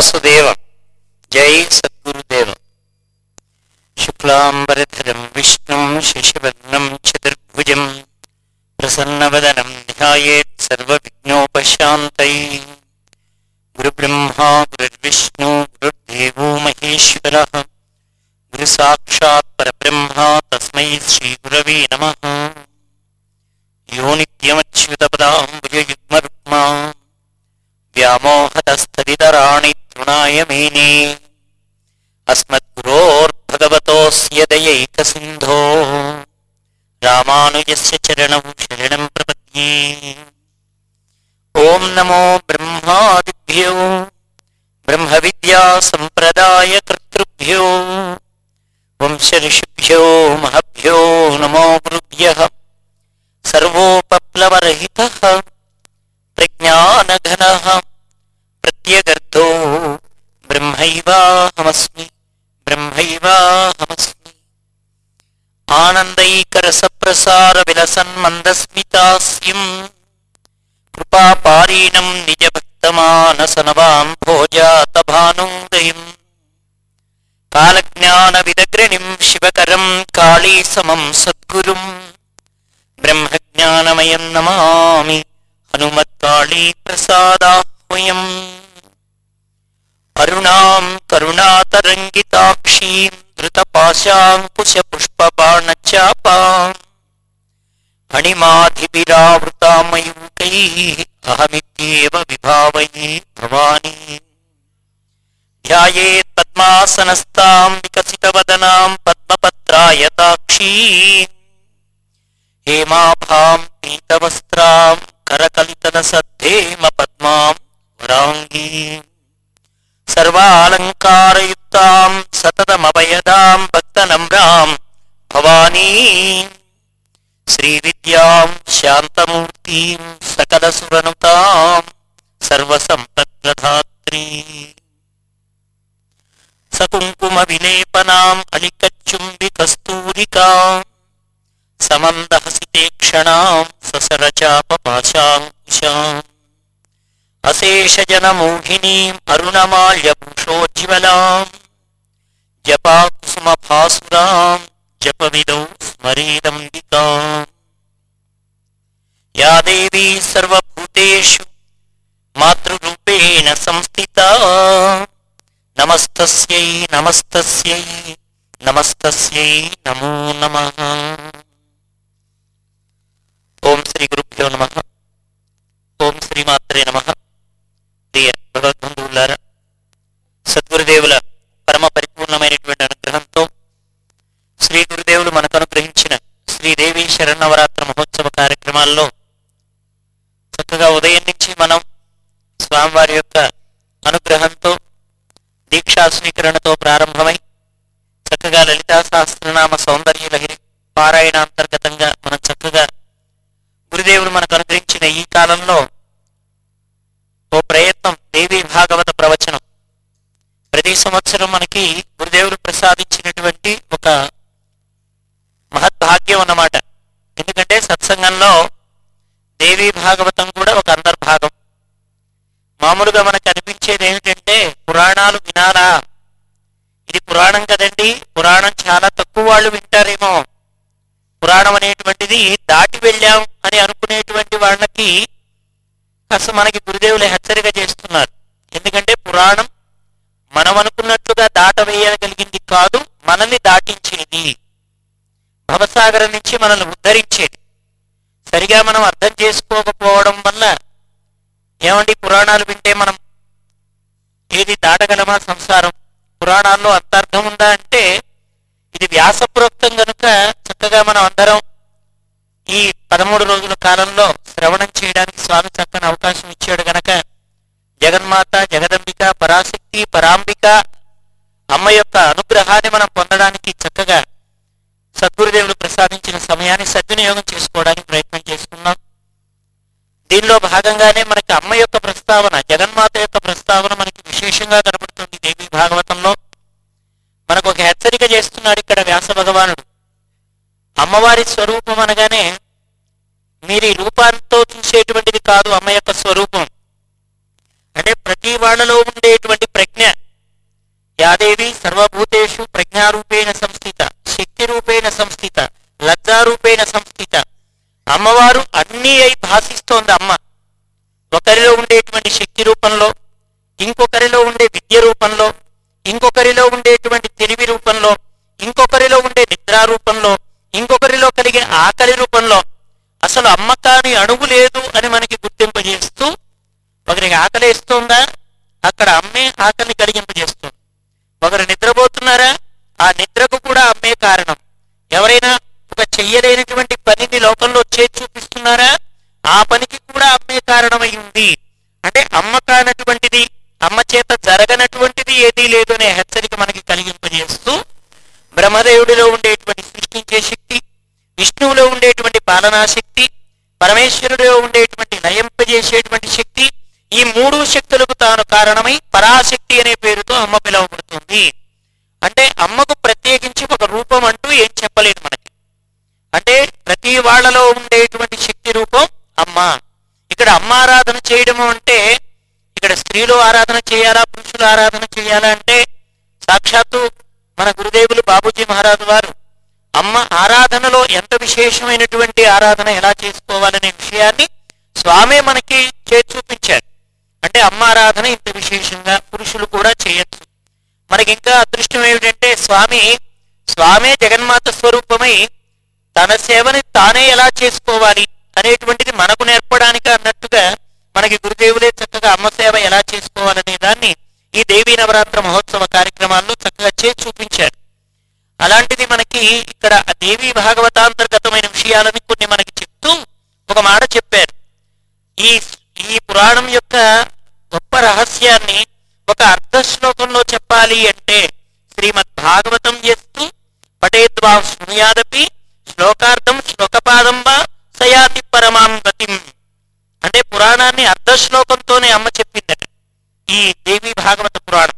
వాసుదేవ జై సద్గురుదేవ శుక్లాంబరధరం విష్ణుం శశివర్ణం చతుర్భుజం ప్రసన్నవదనం ధ్యాయేత్ సర్వవిఘ్నోపశాంతై గురుబ్రహ్మా గురుర్విష్ణు గురుర్దేవో మహేశ్వర గురు సాక్షాత్ పరబ్రహ్మ తస్మై శ్రీ గురవే నమ యో నిత్యమచ్యుతపదాంబుజయుగ్మరుక్మా వ్యామోహతస్థితరాణి తృణాయ మేనే అస్మద్గురోర్భగవతోస్య దయైకసింధో రామానుజస్య చరణం శరణం ప్రపద్యే ఓం నమో బ్రహ్మాదిభ్యో బ్రహ్మ విద్యా సంప్రదాయ కర్తృభ్యో వంశఋషిభ్యో మహభ్యో నమో గురుభ్య సర్వోపప్లవరహిత ప్రజ్ఞానఘన ప్రత్యగర్ధో బ్రహ్మైవాహమస్మి బ్రహ్మైవాహమస్మి ఆనందైకరసప్రసార విలసన్మందస్మితాస్యం కృపాపారీణం నిజభక్తమానసనవాం భోజాతభానుదయం కాలజ్ఞాన విదగ్రణిం శివకరం కాళీ సమం సద్గురుం బ్రహ్మజ్ఞానమయం నమామి హనుమత్కాళీ ప్రసాదాహ్వయం అరుణాం కరుణాతరంగితాక్షీం ధృతపాశాంకుశ పుష్పబాణచాపాం ఫణిమాధిభిరావృతామయూకై అహమిత్యేవ విభావయే భవానీ ధ్యాయేత్ పద్మాసనస్తాం వికసితవదనాం పద్మపత్రాయతాక్షీ హేమాభాం పీతవస్త్రాం కరకలితనసద్ధేమ పద్మాం వరాంగీ సర్వాలంకారయుక్తాం సతతమభయదాం భక్తనమ్రాం భవానీ శ్రీవిద్యాం శాంతమూర్తిం సకలసురనుతాం సర్వసంపత్ప్రధాత్రీ సకుంకుమ విలేపనాం అలికచ్చుంబి కస్తూరికాం సమందహసితే క్షణాం ససరచాపపాశాంకుశాం అశేషజనమోహినీం అరుణమాల్యభూషోజ్వలాం జపాకుసుమభాసురాం జపవిదౌ స్మరేదంబికాం యా దేవీ సర్వభూతేషు మాతృరూపేణ సంస్థితా నమస్తస్యై నమస్తస్యై నమస్తస్యై నమో నమః ఓం శ్రీ గురుభ్యో నమ ఓం శ్రీమాత్రే నమ ప్రియ భగవద్బంధువులారా సద్గురుదేవుల పరమ పరిపూర్ణమైనటువంటి అనుగ్రహంతో శ్రీ గురుదేవులు మనకు అనుగ్రహించిన శ్రీదేవి శరణవరాత్ర మహోత్సవ కార్యక్రమాల్లో చక్కగా ఉదయం నుంచి మనం స్వామివారి యొక్క అనుగ్రహంతో దీక్షా స్వీకరణతో ప్రారంభమై చక్కగా లలితా సహస్రనామ సౌందర్య లహరి పారాయణ అంతర్గతంగా మనం చక్కగా గురుదేవుడు మనకు అనుగ్రహించిన ఈ కాలంలో ఓ ప్రయత్నం దేవి భాగవత ప్రవచనం ప్రతి సంవత్సరం మనకి గురుదేవుడు ప్రసాదించినటువంటి ఒక మహద్భాగ్యం అన్నమాట ఎందుకంటే సత్సంగంలో దేవి భాగవతం కూడా ఒక అంతర్భాగం మామూలుగా మనకు అనిపించేది ఏమిటంటే పురాణాలు వినాలా ఇది పురాణం కదండి పురాణం చాలా తక్కువ వాళ్ళు వింటారేమో పురాణం అనేటువంటిది దాటి వెళ్ళాం అని అనుకునేటువంటి వాళ్ళకి కాస్త మనకి గురుదేవులు హెచ్చరిక చేస్తున్నారు ఎందుకంటే పురాణం మనం అనుకున్నట్లుగా దాట వేయగలిగింది కాదు మనల్ని దాటించేది భవసాగరం నుంచి మనల్ని ఉద్ధరించేది సరిగా మనం అర్థం చేసుకోకపోవడం వల్ల ఏమండి పురాణాలు వింటే మనం ఏది దాటగలమా సంసారం పురాణాల్లో అంతర్థం ఉందా అంటే ఇది వ్యాసప్రోక్తం గనుక చక్కగా మనం అందరం ఈ పదమూడు రోజుల కాలంలో శ్రవణం చేయడానికి స్వామి చక్కని అవకాశం ఇచ్చాడు గనక జగన్మాత జగదంబిక పరాశక్తి పరాంబిక అమ్మ యొక్క అనుగ్రహాన్ని మనం పొందడానికి చక్కగా సద్గురుదేవులు ప్రసాదించిన సమయాన్ని సద్వినియోగం చేసుకోవడానికి ప్రయత్నం చేసుకున్నాం దీనిలో భాగంగానే మనకి అమ్మ యొక్క ప్రస్తావన జగన్మాత యొక్క ప్రస్తావన మనకి విశేషంగా కనబడుతుంది దేవి భాగవతంలో మనకు ఒక హెచ్చరిక చేస్తున్నాడు ఇక్కడ వ్యాస భగవానుడు అమ్మవారి స్వరూపం అనగానే మీరు ఈ రూపాంతో చూసేటువంటిది కాదు అమ్మ యొక్క స్వరూపం అంటే ప్రతి వాళ్ళలో ఉండేటువంటి ప్రజ్ఞ దేవి సర్వభూతేషు ప్రజ్ఞారూపేణ సంస్థిత శక్తి రూపేణ సంస్థిత లజ్జారూపేణ సంస్థిత అమ్మవారు అన్నీ అయి భాషిస్తోంది అమ్మ ఒకరిలో ఉండేటువంటి శక్తి రూపంలో ఇంకొకరిలో ఉండే విద్య రూపంలో ఇంకొకరిలో ఉండేటువంటి తెలివి రూపంలో ఇంకొకరిలో ఉండే నిద్రా రూపంలో ఇంకొకరిలో కలిగే ఆకలి రూపంలో అసలు అమ్మ కాని అణువు లేదు అని మనకి గుర్తింపజేస్తూ ఒకరికి ఆకలి వేస్తుందా అక్కడ అమ్మే ఆకలిని కలిగింపజేస్తుంది ఒకరు నిద్రపోతున్నారా ఆ నిద్రకు కూడా అమ్మే కారణం ఎవరైనా ఒక చెయ్యలేనటువంటి పనిని లోకంలో చేసి చూపిస్తున్నారా ఆ పనికి కూడా అమ్మే కారణమై ఉంది అంటే అమ్మ కానటువంటిది అమ్మ చేత జరగనటువంటిది ఏదీ లేదు అనే హెచ్చరిక మనకి కలిగింపజేస్తూ బ్రహ్మదేవుడిలో ఉండేటువంటి సృష్టించే శక్తి విష్ణువులో ఉండేటువంటి పాలనా శక్తి పరమేశ్వరుడిలో ఉండేటువంటి లయింపజేసేటువంటి శక్తి ఈ మూడు శక్తులకు తాను కారణమై పరాశక్తి అనే పేరుతో అమ్మ పిలువబడుతుంది అంటే అమ్మకు ప్రత్యేకించి ఒక రూపం అంటూ ఏం చెప్పలేదు మనకి అంటే ప్రతి వాళ్ళలో ఉండేటువంటి శక్తి రూపం అమ్మ ఇక్కడ అమ్మ ఆరాధన చేయడము అంటే ఇక్కడ స్త్రీలు ఆరాధన చేయాలా పురుషులు ఆరాధన చేయాలా అంటే సాక్షాత్తు మన గురుదేవులు బాబూజీ మహారాజు వారు అమ్మ ఆరాధనలో ఎంత విశేషమైనటువంటి ఆరాధన ఎలా చేసుకోవాలనే విషయాన్ని స్వామే మనకి చేసి చూపించారు అంటే అమ్మ ఆరాధన ఇంత విశేషంగా పురుషులు కూడా చేయొచ్చు మనకి ఇంకా అదృష్టం ఏమిటంటే స్వామి స్వామే జగన్మాత స్వరూపమై తన సేవని తానే ఎలా చేసుకోవాలి అనేటువంటిది మనకు నేర్పడానికి అన్నట్టుగా మనకి గురుదేవులే చక్కగా అమ్మ సేవ ఎలా చేసుకోవాలనే దాన్ని ఈ దేవీ నవరాత్ర మహోత్సవ కార్యక్రమాల్లో చక్కగా చేసి చూపించారు అలాంటిది మనకి ఇక్కడ ఆ దేవీ భాగవతాంతర్గతమైన విషయాలని కొన్ని మనకి చెప్తూ ఒక మాట చెప్పారు ఈ ఈ పురాణం యొక్క గొప్ప రహస్యాన్ని ఒక అర్ధ శ్లోకంలో చెప్పాలి అంటే శ్రీమద్ భాగవతం చేస్తూ పఠేద్వా శృణుయాదపి శ్లోకార్థం శ్లోకపాదం వా సయాతి పరమాం గతిం అంటే పురాణాన్ని అర్ధ శ్లోకంతోనే అమ్మ చెప్పిందట ఈ దేవి భాగవత పురాణం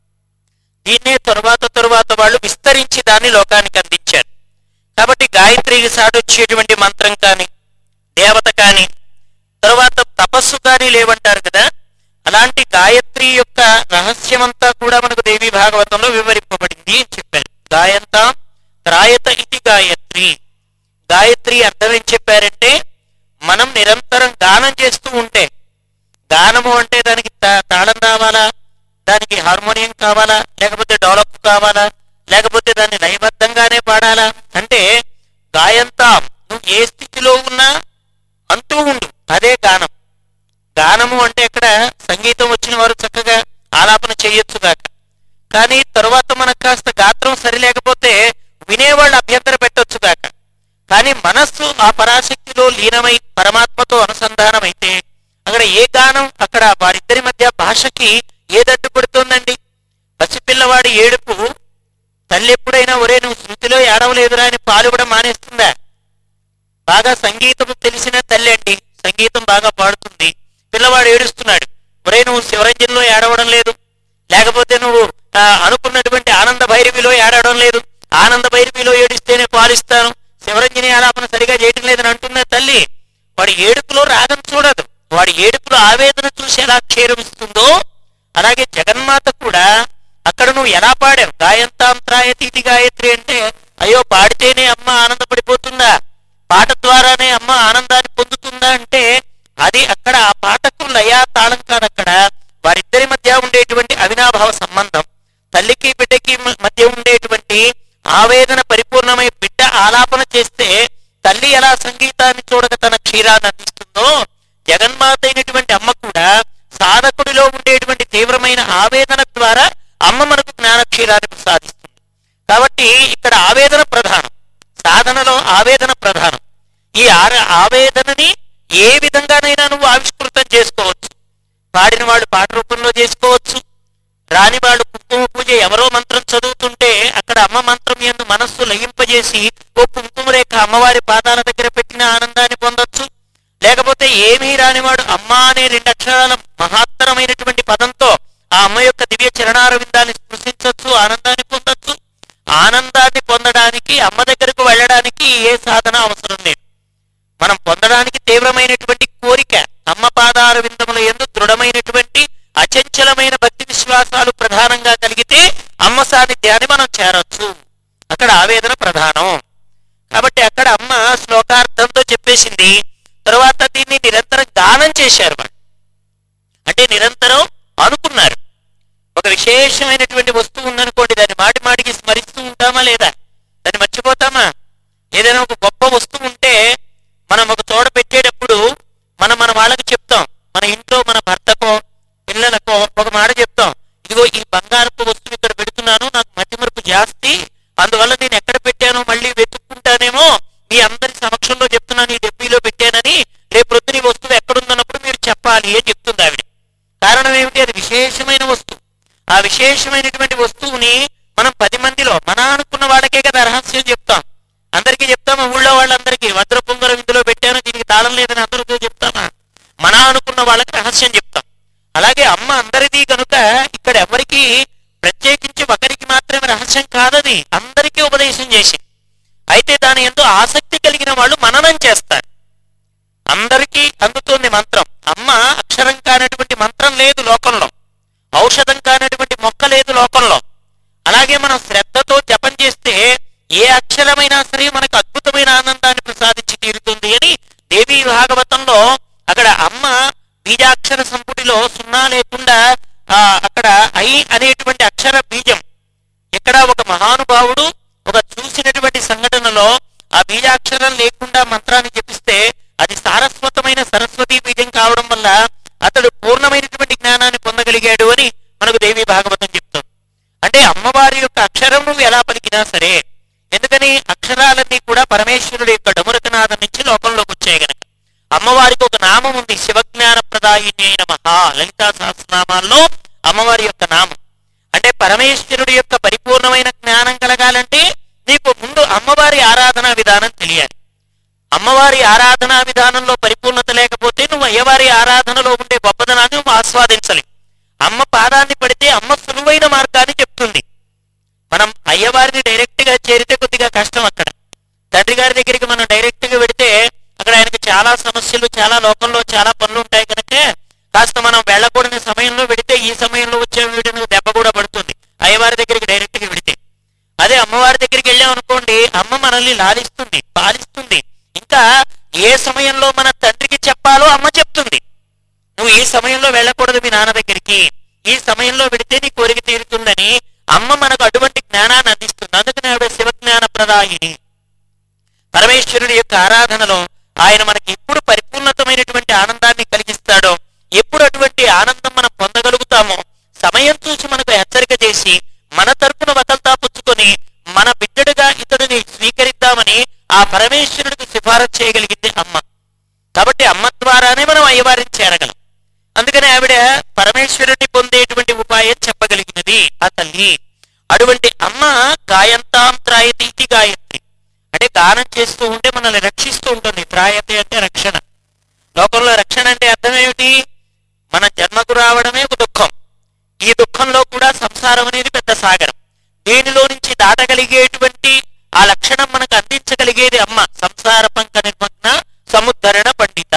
దీన్నే తరువాత తరువాత వాళ్ళు విస్తరించి దాన్ని లోకానికి అందించారు కాబట్టి గాయత్రికి సాటొచ్చేటువంటి మంత్రం కానీ దేవత కానీ తరువాత తపస్సు కానీ లేవంటారు కదా అలాంటి గాయత్రి యొక్క రహస్యమంతా కూడా మనకు దేవి భాగవతంలో వివరింపబడింది అని చెప్పారు గాయంతాం త్రాయత ఇది గాయత్రి గాయత్రి అర్థం ఏం చెప్పారంటే మనం నిరంతరం గానం చేస్తూ ఉంటే గానము అంటే దానికి తా- తాళం రావాలా దానికి హార్మోనియం కావాలా లేకపోతే డెవలప్ కావాలా లేకపోతే దాన్ని లయబద్ధంగానే పాడాలా అంటే గాయంతాం నువ్వు ఏ స్థితిలో ఉన్నా అంటూ ఉండు అదే గానం గానము అంటే ఇక్కడ సంగీతం వచ్చిన వారు చక్కగా ఆలాపన చేయొచ్చు గాక కానీ తరువాత మనకు కాస్త గాత్రం సరిలేకపోతే వినేవాళ్ళు అభ్యంతర పెట్టొచ్చు గాక కానీ మనస్సు ఆ పరాశక్తిలో లీనమై పరమాత్మతో అనుసంధానమైతే అక్కడ ఏ గానం అక్కడ వారిద్దరి మధ్య భాషకి ఏదడ్డు పడుతోందండి పసిపిల్లవాడి ఏడుపు తల్లి ఎప్పుడైనా ఒరే నువ్వు శృతిలో ఏడవలేదురా అని పాలు కూడా మానేస్తుందా బాగా సంగీతం తెలిసిన తల్లి అండి సంగీతం బాగా పాడుతుంది పిల్లవాడు ఏడుస్తున్నాడు ఒరే నువ్వు శివరంజన్లో ఏడవడం లేదు లేకపోతే నువ్వు ఆ, అనుకున్నటువంటి ఆనంద భైరవిలో ఏడవడం లేదు ఆనంద భైరవిలో ఏడిస్తేనే పాలిస్తాను శివరంజని ఆలాపన సరిగా చేయటం లేదని అంటున్న తల్లి వాడి ఏడుపులో రాగం చూడదు వాడి ఏడుపులో ఆవేదన చూసి ఎలా క్షీరమిస్తుందో అలాగే జగన్మాత కూడా అక్కడ నువ్వు ఎలా పాడావు గాయంతాం త్రాయతి ఇది గాయత్రి అంటే అయ్యో పాడితేనే అమ్మ ఆనందపడిపోతుందా పాట ద్వారానే అమ్మ ఆనందాన్ని పొందుతుందా అంటే అది అక్కడ ఆ పాటకు లయా తాళం కాదు అక్కడ వారిద్దరి మధ్య ఉండేటువంటి అవినాభావ సంబంధం తల్లికి బిడ్డకి మ- మధ్య ఉండేటువంటి ఆవేదన పరిపూర్ణమై బిడ్డ ఆలాపన చేస్తే తల్లి ఎలా సంగీతాన్ని చూడక తన క్షీరాన్ని అందిస్తుందో జగన్మాత అయినటువంటి అమ్మ కూడా సాధకుడిలో ఉండేటువంటి తీవ్రమైన ఆవేదన ద్వారా అమ్మ మనకు జ్ఞాన క్షీరాన్ని ప్రసాదిస్తుంది కాబట్టి ఇక్కడ ఆవేదన ప్రధానం సాధనలో ఆవేదన ప్రధానం ఈ ఆర- ఆవేదనని ఏ విధంగానైనా నువ్వు ఆవిష్కృతం చేసుకోవచ్చు పాడిన వాళ్ళు పాట రూపంలో చేసుకోవచ్చు రాని వాళ్ళు కుంకుమ పూజ ఎవరో మంత్రం చదువుతుంటే అక్కడ అమ్మ మంత్రం ఎందు మనస్సు లయింపజేసి ఓ కుంకుమ రేఖ అమ్మవారి పాదాల దగ్గర పెట్టిన ఆనందాన్ని పొందొచ్చు లేకపోతే ఏమీ రానివాడు అమ్మ అనే రెండు అక్షరాల మహత్తరమైనటువంటి పదంతో ఆ అమ్మ యొక్క దివ్య చరణారవిందాన్ని స్పృశించవచ్చు ఆనందాన్ని పొందొచ్చు ఆనందాన్ని పొందడానికి అమ్మ దగ్గరకు వెళ్ళడానికి ఏ సాధన అవసరం లేదు మనం పొందడానికి తీవ్రమైనటువంటి కోరిక అమ్మ పాదార విందముల ఎందు దృఢమైనటువంటి అచంచలమైన భక్తి విశ్వాసాలు ప్రధానంగా కలిగితే అమ్మ సాన్నిధ్యాన్ని మనం చేరొచ్చు అక్కడ ఆవేదన ప్రధానం కాబట్టి అక్కడ అమ్మ శ్లోకార్థంతో చెప్పేసింది తరువాత దీన్ని నిరంతరం గానం చేశారు వాళ్ళు అంటే నిరంతరం అనుకున్నారు ఒక విశేషమైనటువంటి వస్తువు ఉందనుకోండి దాన్ని మాటి మాటికి స్మరిస్తూ ఉంటామా లేదా దాన్ని మర్చిపోతామా ఏదైనా ఒక గొప్ప వస్తువు ఉంటే మనం ఒక చోట పెట్టేటప్పుడు మనం మన వాళ్ళకి చెప్తాం మన ఇంట్లో మన భర్తకో పిల్లలకో ఒక మాట చెప్తాం ఇదిగో ఈ బంగారపు వస్తువు ఇక్కడ పెడుతున్నాను నాకు మతిమరుపు జాస్తి అందువల్ల నేను ఎక్కడ పెట్టానో మళ్ళీ వెతుక్కుంటానేమో మీ అందరి సమక్షంలో చెప్తున్నాను ఈ డబ్బీలో పెట్టానని రేపు ప్రొద్దున ఈ వస్తువు ఎక్కడుందన్నప్పుడు మీరు చెప్పాలి అని చెప్తుంది ఆవిడ కారణం ఏమిటి అది విశేషమైన వస్తువు ఆ విశేషమైనటువంటి వస్తువుని మనం పది మందిలో మన అనుకున్న వాళ్ళకే కదా రహస్యం చెప్తాం అందరికీ చెప్తామా ఊళ్ళో వాళ్ళందరికీ వజ్ర పొంగరం ఇందులో పెట్టాను దీనికి తాళం లేదని అందరితో చెప్తామా మన అనుకున్న వాళ్ళకి రహస్యం చెప్తాం అలాగే అమ్మ అందరిది కనుక ఇక్కడ ఎవరికి ప్రత్యేకించి ఒకరికి మాత్రమే రహస్యం కాదది అందరికీ ఉపదేశం చేసింది అయితే దాని ఎంతో ఆసక్తి కలిగిన వాళ్ళు మననం చేస్తారు అందరికీ అందుతుంది మంత్రం అమ్మ అక్షరం కానటువంటి మంత్రం లేదు లోకంలో ఔషధం కానటువంటి మొక్క లేదు లోకంలో అలాగే మనం శ్రద్ధతో జపం చేస్తే ఏ అక్షరమైనా సరే మనకు అద్భుతమైన ఆనందాన్ని ప్రసాదించి తీరుతుంది అని దేవి భాగవతంలో అక్కడ అమ్మ బీజాక్షర సంపుటిలో సున్నా లేకుండా ఆ అక్కడ ఐ అనేటువంటి అక్షర బీజం ఇక్కడ ఒక మహానుభావుడు ఒక చూసినటువంటి సంఘటనలో ఆ బీజాక్షరం లేకుండా మంత్రాన్ని జపిస్తే అది సారస్వతమైన సరస్వతి బీజం కావడం వల్ల అతడు పూర్ణమైనటువంటి జ్ఞానాన్ని పొందగలిగాడు అని మనకు దేవి భాగవతం చెప్తుంది అంటే అమ్మవారి యొక్క అక్షరం నువ్వు ఎలా పలికినా సరే ఎందుకని అక్షరాలన్నీ కూడా పరమేశ్వరుడు యొక్క డమురకనాథం నుంచి లోకంలోకి వచ్చాయి గనక అమ్మవారికి ఒక నామం ఉంది శివజ్ఞాన ప్రదాయిని అయిన మహా లలితా సహస్రనామాల్లో అమ్మవారి యొక్క నామం అంటే పరమేశ్వరుడి యొక్క పరిపూర్ణమైన జ్ఞానం కలగాలంటే నీకు ముందు అమ్మవారి ఆరాధనా విధానం తెలియాలి అమ్మవారి ఆరాధనా విధానంలో పరిపూర్ణత లేకపోతే నువ్వు అయ్యవారి ఆరాధనలో ఉండే గొప్పదనాన్ని నువ్వు ఆస్వాదించలేవు అమ్మ పాదాన్ని పడితే అమ్మ సులువైన మార్గాన్ని చెప్తుంది మనం అయ్యవారిని డైరెక్ట్ గా చేరితే కొద్దిగా కష్టం అక్కడ తండ్రి గారి దగ్గరికి మనం డైరెక్ట్ గా వెడితే అక్కడ ఆయనకి చాలా సమస్యలు చాలా లోకంలో చాలా పనులు ఉంటాయి కనుక కాస్త మనం వెళ్ళకూడని సమయంలో వెడితే ఈ సమయంలో వచ్చే వీడిని దెబ్బ కూడా పడుతుంది అయ్యవారి దగ్గరికి డైరెక్ట్ గా వెడితే అదే అమ్మవారి దగ్గరికి వెళ్ళాం అనుకోండి అమ్మ మనల్ని లాలిస్తుంది పాలిస్తుంది ఇంకా ఏ సమయంలో మన తండ్రికి చెప్పాలో అమ్మ చెప్తుంది నువ్వు ఈ సమయంలో వెళ్ళకూడదు మీ నాన్న దగ్గరికి ఈ సమయంలో వెడితే నీ కోరిక తీరుతుందని అమ్మ మనకు అటువంటి జ్ఞానాన్ని అందిస్తుంది అందుకని ఆవిడ శివజ్ఞాన ప్రదాయిని పరమేశ్వరుడి యొక్క ఆరాధనలో ఆయన మనకి ఎప్పుడు పరిపూర్ణతమైనటువంటి ఆనందాన్ని కలిగిస్తాడో ఎప్పుడు అటువంటి ఆనందం మనం పొందగలుగుతామో సమయం చూసి మనకు హెచ్చరిక చేసి మన తరపున వకల్తా పుచ్చుకొని మన బిడ్డడుగా ఇతడిని స్వీకరిద్దామని ఆ పరమేశ్వరుడికి సిఫారసు చేయగలిగింది అమ్మ కాబట్టి అమ్మ ద్వారానే మనం అయ్యవారిని చేరగలం అందుకని ఆవిడ పరమేశ్వరుడిని పొందేటువంటి ఉపాయం చెప్పగలిగినది ఆ తల్లి అటువంటి అమ్మ గాయంతాం త్రాయతి ఇది గాయత్రి అంటే గానం చేస్తూ ఉంటే మనల్ని రక్షిస్తూ ఉంటుంది త్రాయతి అంటే రక్షణ లోకంలో రక్షణ అంటే అర్థం ఏమిటి మన జన్మకు రావడమే ఒక దుఃఖం ఈ దుఃఖంలో కూడా సంసారం అనేది పెద్ద సాగరం దీనిలో నుంచి దాటగలిగేటువంటి ఆ లక్షణం మనకు అందించగలిగేది అమ్మ సంసార పంక నిర్మగ్న సముద్ధరణ పండిత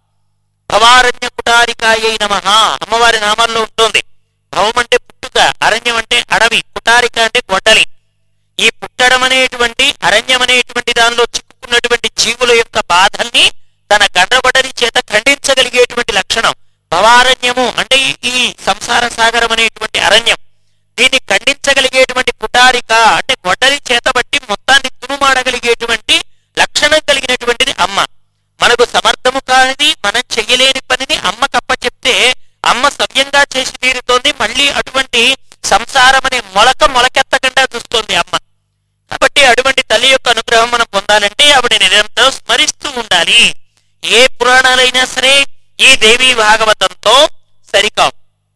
భవారణ్య కుటారికాయ నమ అమ్మవారి నామాల్లో ఉంటుంది భవం అంటే పుట్టుక అరణ్యం అంటే అడవి కుటారిక అంటే గొడ్డలి ఈ పుట్టడం అనేటువంటి అరణ్యం అనేటువంటి దానిలో చిక్కుకున్నటువంటి జీవుల యొక్క బాధల్ని తన గండ్రగొడ్డలి చేత ఖండించగలిగేటువంటి లక్షణం భవారణ్యము అంటే ఈ- ఈ సంసార సాగరం అనేటువంటి అరణ్యం దీన్ని ఖండించగలిగేటువంటి కుటారిక అంటే గొడ్డలి చేతబట్టి మొత్తాన్ని తునుమాడగలిగేటువంటి లక్షణం కలిగినటువంటిది అమ్మ మనకు సమర్థము కానిది మనం చెయ్యలేని పనిని అమ్మ కప్ప చెప్తే అమ్మ సవ్యంగా చేసి తీరుతోంది మళ్ళీ అటువంటి సంసారం అనే మొలక మొలకెత్తకుండా చూస్తోంది అమ్మ కాబట్టి అటువంటి తల్లి యొక్క అనుగ్రహం మనం పొందాలంటే ఆవిడ నిరంతరం స్మరిస్తూ ఉండాలి ఏ పురాణాలైనా సరే ఈ దేవి భాగవతంతో సరికావు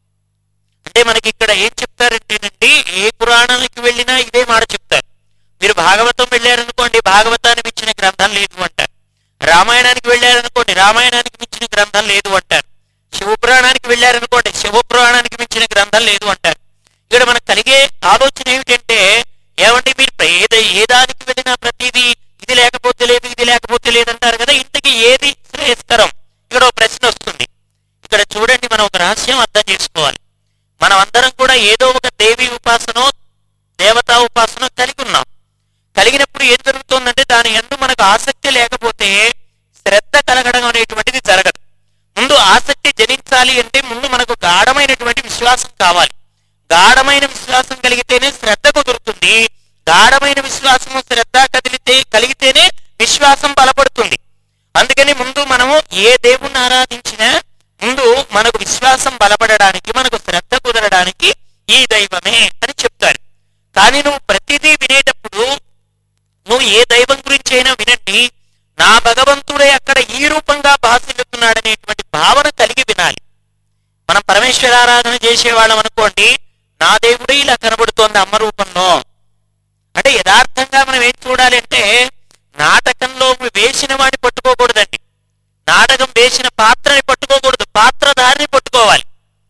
అంటే మనకి ఇక్కడ ఏం చెప్తారంటేనండి ఏ పురాణానికి వెళ్ళినా ఇదే మాట చెప్తారు మీరు భాగవతం వెళ్ళారనుకోండి భాగవతాన్ని మించిన గ్రంథం లేదు అంటారు రామాయణానికి వెళ్ళారనుకోండి రామాయణానికి మించిన గ్రంథం లేదు అంటారు శివపురాణానికి వెళ్ళారనుకోండి శివపురాణానికి మించిన గ్రంథం లేదు అంటారు ఇక్కడ మనకు కలిగే ఆలోచన ఏమిటంటే ఏమండి మీరు ప్ర- ఏద ఏ దానికి వెళ్ళినా ప్రతిదీ ఇది లేకపోతే లేదు ఇది లేకపోతే లేదంటారు కదా ఇంతకీ ఏది శ్రేయస్కరం ఇక్కడ ఒక ప్రశ్న వస్తుంది ఇక్కడ చూడండి మనం ఒక రహస్యం అర్థం చేసుకోవాలి మనం అందరం కూడా ఏదో ఒక దేవి ఉపాసనో దేవతా ఉపాసన కలిగి ఉన్నాం కలిగినప్పుడు ఏం జరుగుతుందంటే దాని ఎందు మనకు ఆసక్తి లేకపోతే శ్రద్ధ కలగడం అనేటువంటిది జరగదు ముందు ఆసక్తి జనించాలి అంటే ముందు మనకు గాఢమైనటువంటి విశ్వాసం కావాలి గాఢమైన విశ్వాసం కలిగితేనే శ్రద్ధ కుదురుతుంది గాఢమైన విశ్వాసము శ్రద్ధ కదిలితే కలిగితేనే విశ్వాసం బలపడుతుంది అందుకని ముందు మనము ఏ దేవుణ్ణి ఆరాధించినా ముందు మనకు విశ్వాసం బలపడడానికి మనకు శ్రద్ధ కుదరడానికి ఈ దైవమే అని చెప్తారు కానీ నువ్వు ప్రతిదీ వినేటప్పుడు నువ్వు ఏ దైవం గురించి అయినా వినండి నా భగవంతుడే అక్కడ ఈ రూపంగా భాసిల్లుతున్నాడనేటువంటి భావన కలిగి వినాలి మనం పరమేశ్వర ఆరాధన చేసేవాళ్ళం అనుకోండి నా దేవుడే ఇలా కనబడుతోంది అమ్మ రూపంలో అంటే యథార్థంగా మనం ఏం చూడాలి అంటే నాటకంలో వేసిన వాడిని పట్టుకోకూడదండి నాటకం వేసిన పాత్రని పట్టుకోకూడదు పాత్రధారిని పట్టుకోవాలి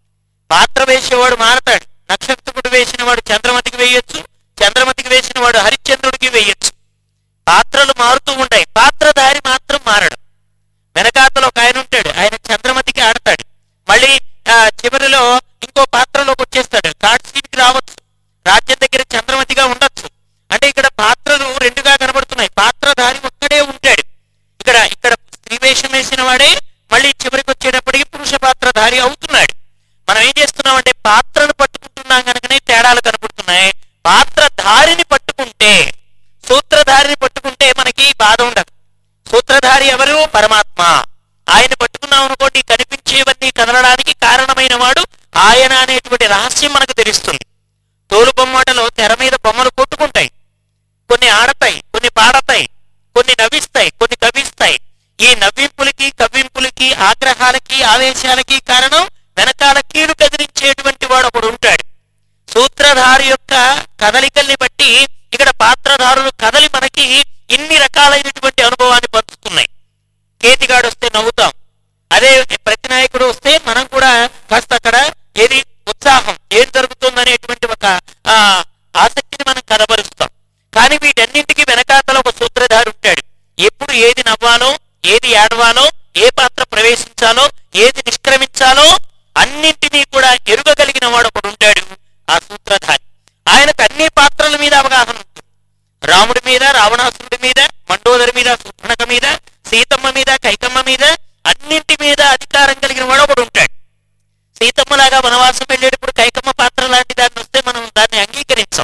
పాత్ర వేసేవాడు మారతాడు నక్షత్రుడు వేసిన వాడు చంద్రమతికి వేయొచ్చు చంద్రమతికి వేసిన వాడు హరిశ్చంద్రుడికి వేయొచ్చు పాత్రలు మారుతూ ఉంటాయి పాత్రధారి మాత్రం మారడు వెనకాతలో ఒక ఆయన ఉంటాడు ఆయన చంద్రమతికి ఆడతాడు మళ్ళీ ఆ, చివరిలో ఇంకో పాత్రలోకి వచ్చేస్తాడు థర్డ్ సీన్ కి రావచ్చు రాజ్యం దగ్గర చంద్రమతిగా ఉండొచ్చు అంటే ఇక్కడ పాత్రలు రెండుగా కనబడుతున్నాయి పాత్రధారి ఒక్కడే ఉంటాడు ఇక్కడ ఇక్కడ స్త్రీ వేషం వేసిన వాడే మళ్ళీ చివరికి వచ్చేటప్పటికి పురుష పాత్రధారి అవుతున్నాడు మనం ఏం చేస్తున్నాం అంటే పాత్రను పట్టుకుంటున్నాం కనుకనే తేడాలు కనబడుతున్నాయి పాత్రధారిని పట్టుకుంటే సూత్రధారిని పట్టుకుంటే మనకి బాధ ఉండదు సూత్రధారి ఎవరు పరమాత్మ ఆయన పట్టుకున్నాం అనుకోండి కనిపించేవన్నీ కదలడానికి కారణమైన వాడు ఆయన అనేటువంటి రహస్యం మనకు తెలుస్తుంది తోలు బొమ్మటలో తెర మీద బొమ్మలు కొట్టుకుంటాయి కొన్ని ఆడతాయి కొన్ని పాడతాయి కొన్ని నవ్విస్తాయి కొన్ని కవిస్తాయి ఈ నవ్వింపులకి కవ్వింపులకి ఆగ్రహాలకి ఆవేశాలకి కారణం వెనకాల కీడు కదిలించేటువంటి వాడు ఒకడు ఉంటాడు సూత్రధారి యొక్క కదలికల్ని బట్టి ఇక్కడ పాత్రధారులు కదలి మనకి ఇన్ని రకాలైనటువంటి అనుభవాన్ని పంచుతున్నాయి కేతిగాడు వస్తే నవ్వుతాం అదే ప్రతి నాయకుడు వస్తే మనం కూడా కాస్త అక్కడ ఏది ఉత్సాహం ఏం జరుగుతుంది అనేటువంటి ఒక ఆ, ఆసక్తిని మనం కనబరుస్తాం కానీ వీటన్నింటికి వెనకాతల ఒక సూత్రధారి ఉంటాడు ఎప్పుడు ఏది నవ్వాలో ఏది ఏడవాలో ఏ పాత్ర ప్రవేశించాలో ఏది నిష్క్రమించాలో అన్నింటినీ కూడా ఎరుగగలిగిన వాడు ఒకడు ఉంటాడు ఆ సూత్రధారి ఆయనకు అన్ని పాత్రల మీద అవగాహన ఉంటుంది రాముడి మీద రావణాసురుడి మీద మండోదరి మీద సుప్రణక మీద సీతమ్మ మీద కైకమ్మ మీద అన్నింటి మీద అధికారం కలిగిన వాడు ఒకడు ఉంటాడు సీతమ్మ లాగా వనవాసం వెళ్ళేటప్పుడు కైకమ్మ పాత్ర లాంటి దాన్ని వస్తే మనం దాన్ని అంగీకరించాం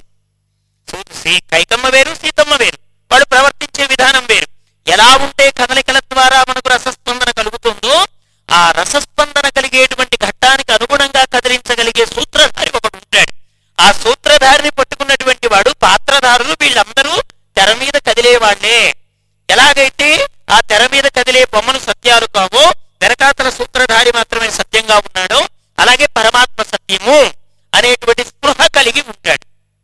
సూ- సీ- కైకమ్మ వేరు సీతమ్మ వేరు వాడు ప్రవర్తించే విధానం వేరు ఎలా ఉంటే కదలికల ద్వారా మనకు రసస్పందన కలుగుతుందో ఆ రసస్పందన కలిగేటువంటి ఘట్టానికి అనుగుణంగా కదిలించగలిగే సూత్రధారి ఒకడు ఉంటాడు ఆ సూత్రధారిని పట్టుకున్నటువంటి వాడు పాత్రధారులు వీళ్ళందరూ తెర మీద కదిలే వాళ్ళే ఎలాగైతే ఆ తెర మీద కదిలే బొమ్మలు సత్యాలు కావో వెనకాతల సూత్రధారి మాత్రమే సత్యంగా ఉన్నాడో అలాగే పరమాత్మ సత్యము అనేటువంటి స్పృహ కలిగి ఉంటాడు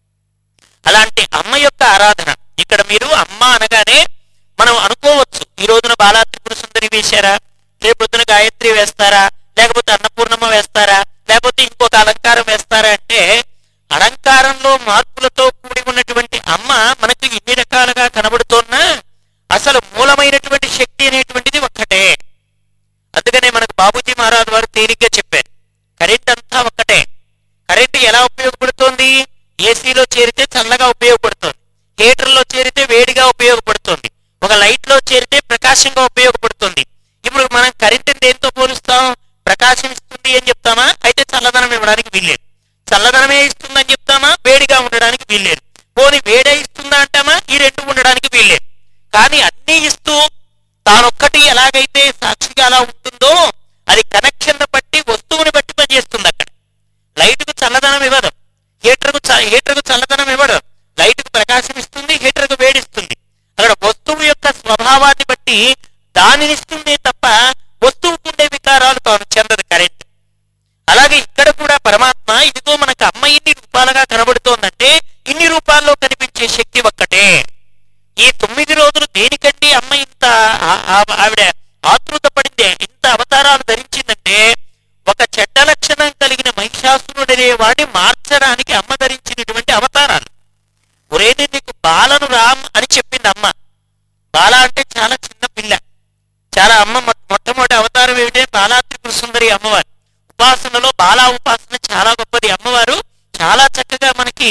అలాంటి అమ్మ యొక్క ఆరాధన ఇక్కడ మీరు అమ్మ అనగానే మనం అనుకోవచ్చు ఈ రోజున బాలా త్రిపుర సుందరి వేశారా రేపు పొద్దున గాయత్రి వేస్తారా లేకపోతే అన్నపూర్ణమ్మ వేస్తారా లేకపోతే ఇంకొక అలంకారం వేస్తారా అంటే అలంకారంలో మార్పులతో కూడి ఉన్నటువంటి అమ్మ మనకు ఇన్ని రకాలుగా కనబడుతోన్నా అసలు మూలమైనటువంటి శక్తి అనేటువంటిది ఒక్కటే అందుకనే మనకు బాబూజీ మహారాజ్ వారు తేలిగ్గా చెప్పారు కరెంట్ అంతా ఒక్కటే కరెంట్ ఎలా ఉపయోగపడుతోంది ఏసీలో చేరితే చల్లగా ఉపయోగపడుతుంది హీటర్లో చేరితే వేడిగా ఉపయోగపడుతుంది ఒక లైట్ లో చేరితే ప్రకాశంగా ఉపయోగపడుతుంది ఇప్పుడు మనం కరెంట్ దేంతో పోలుస్తాం ప్రకాశం ఇస్తుంది అని చెప్తామా అయితే చల్లదనం ఇవ్వడానికి వీల్లేదు చల్లదనమే ఇస్తుందని చెప్తామా వేడిగా ఉండడానికి వీల్లేదు పోని వేడే ఇస్తుందా అంటామా ఈ రెండు ఉండడానికి వీల్లేదు కానీ అన్ని ఇస్తూ తానొక్కటి ఎలాగైతే సాక్షిగా అలా ఉంటుందో అది కనెక్షన్ బట్టి వస్తువుని బట్టి పనిచేస్తుంది అక్కడ లైట్ కు చల్లదనం ఇవ్వదు హీటర్ కు హీటర్ కు చల్లదనం ఇవ్వడు లైట్ కు ప్రకాశం ఇస్తుంది హీటర్ కు వేడిస్తుంది అక్కడ వస్తువు యొక్క స్వభావాన్ని బట్టి దానినిస్తుంది తప్ప వస్తువుకు ఉండే వికారాలు తాను చెందదు కరెంట్ అలాగే ఇక్కడ కూడా పరమాత్మ ఇదిగో మనకు అమ్మ ఇన్ని రూపాలుగా కనబడుతోందంటే ఇన్ని రూపాల్లో కనిపించే శక్తి ఒక్కటే ఈ తొమ్మిది రోజులు దేనికండి అమ్మ ఇంత ఆ- ఆ- ఆవిడ ఆతృత పడిందే ఇంత అవతారాలు ధరించిందంటే ఒక చెడ్డ లక్షణం కలిగిన మహిషాసురుడనే వాడిని మార్చడానికి అమ్మ ధరించినటువంటి అవతారాలు ఒరే నేను నీకు బాలను రామ్ అని చెప్పింది అమ్మ బాల అంటే చాలా చిన్న పిల్ల చాలా అమ్మ మొ- మొట్టమొదటి అవతారం ఏమిటంటే బాలా త్రిపుర సుందరి అమ్మవారు ఉపాసనలో బాలా ఉపాసన చాలా గొప్పది అమ్మవారు చాలా చక్కగా మనకి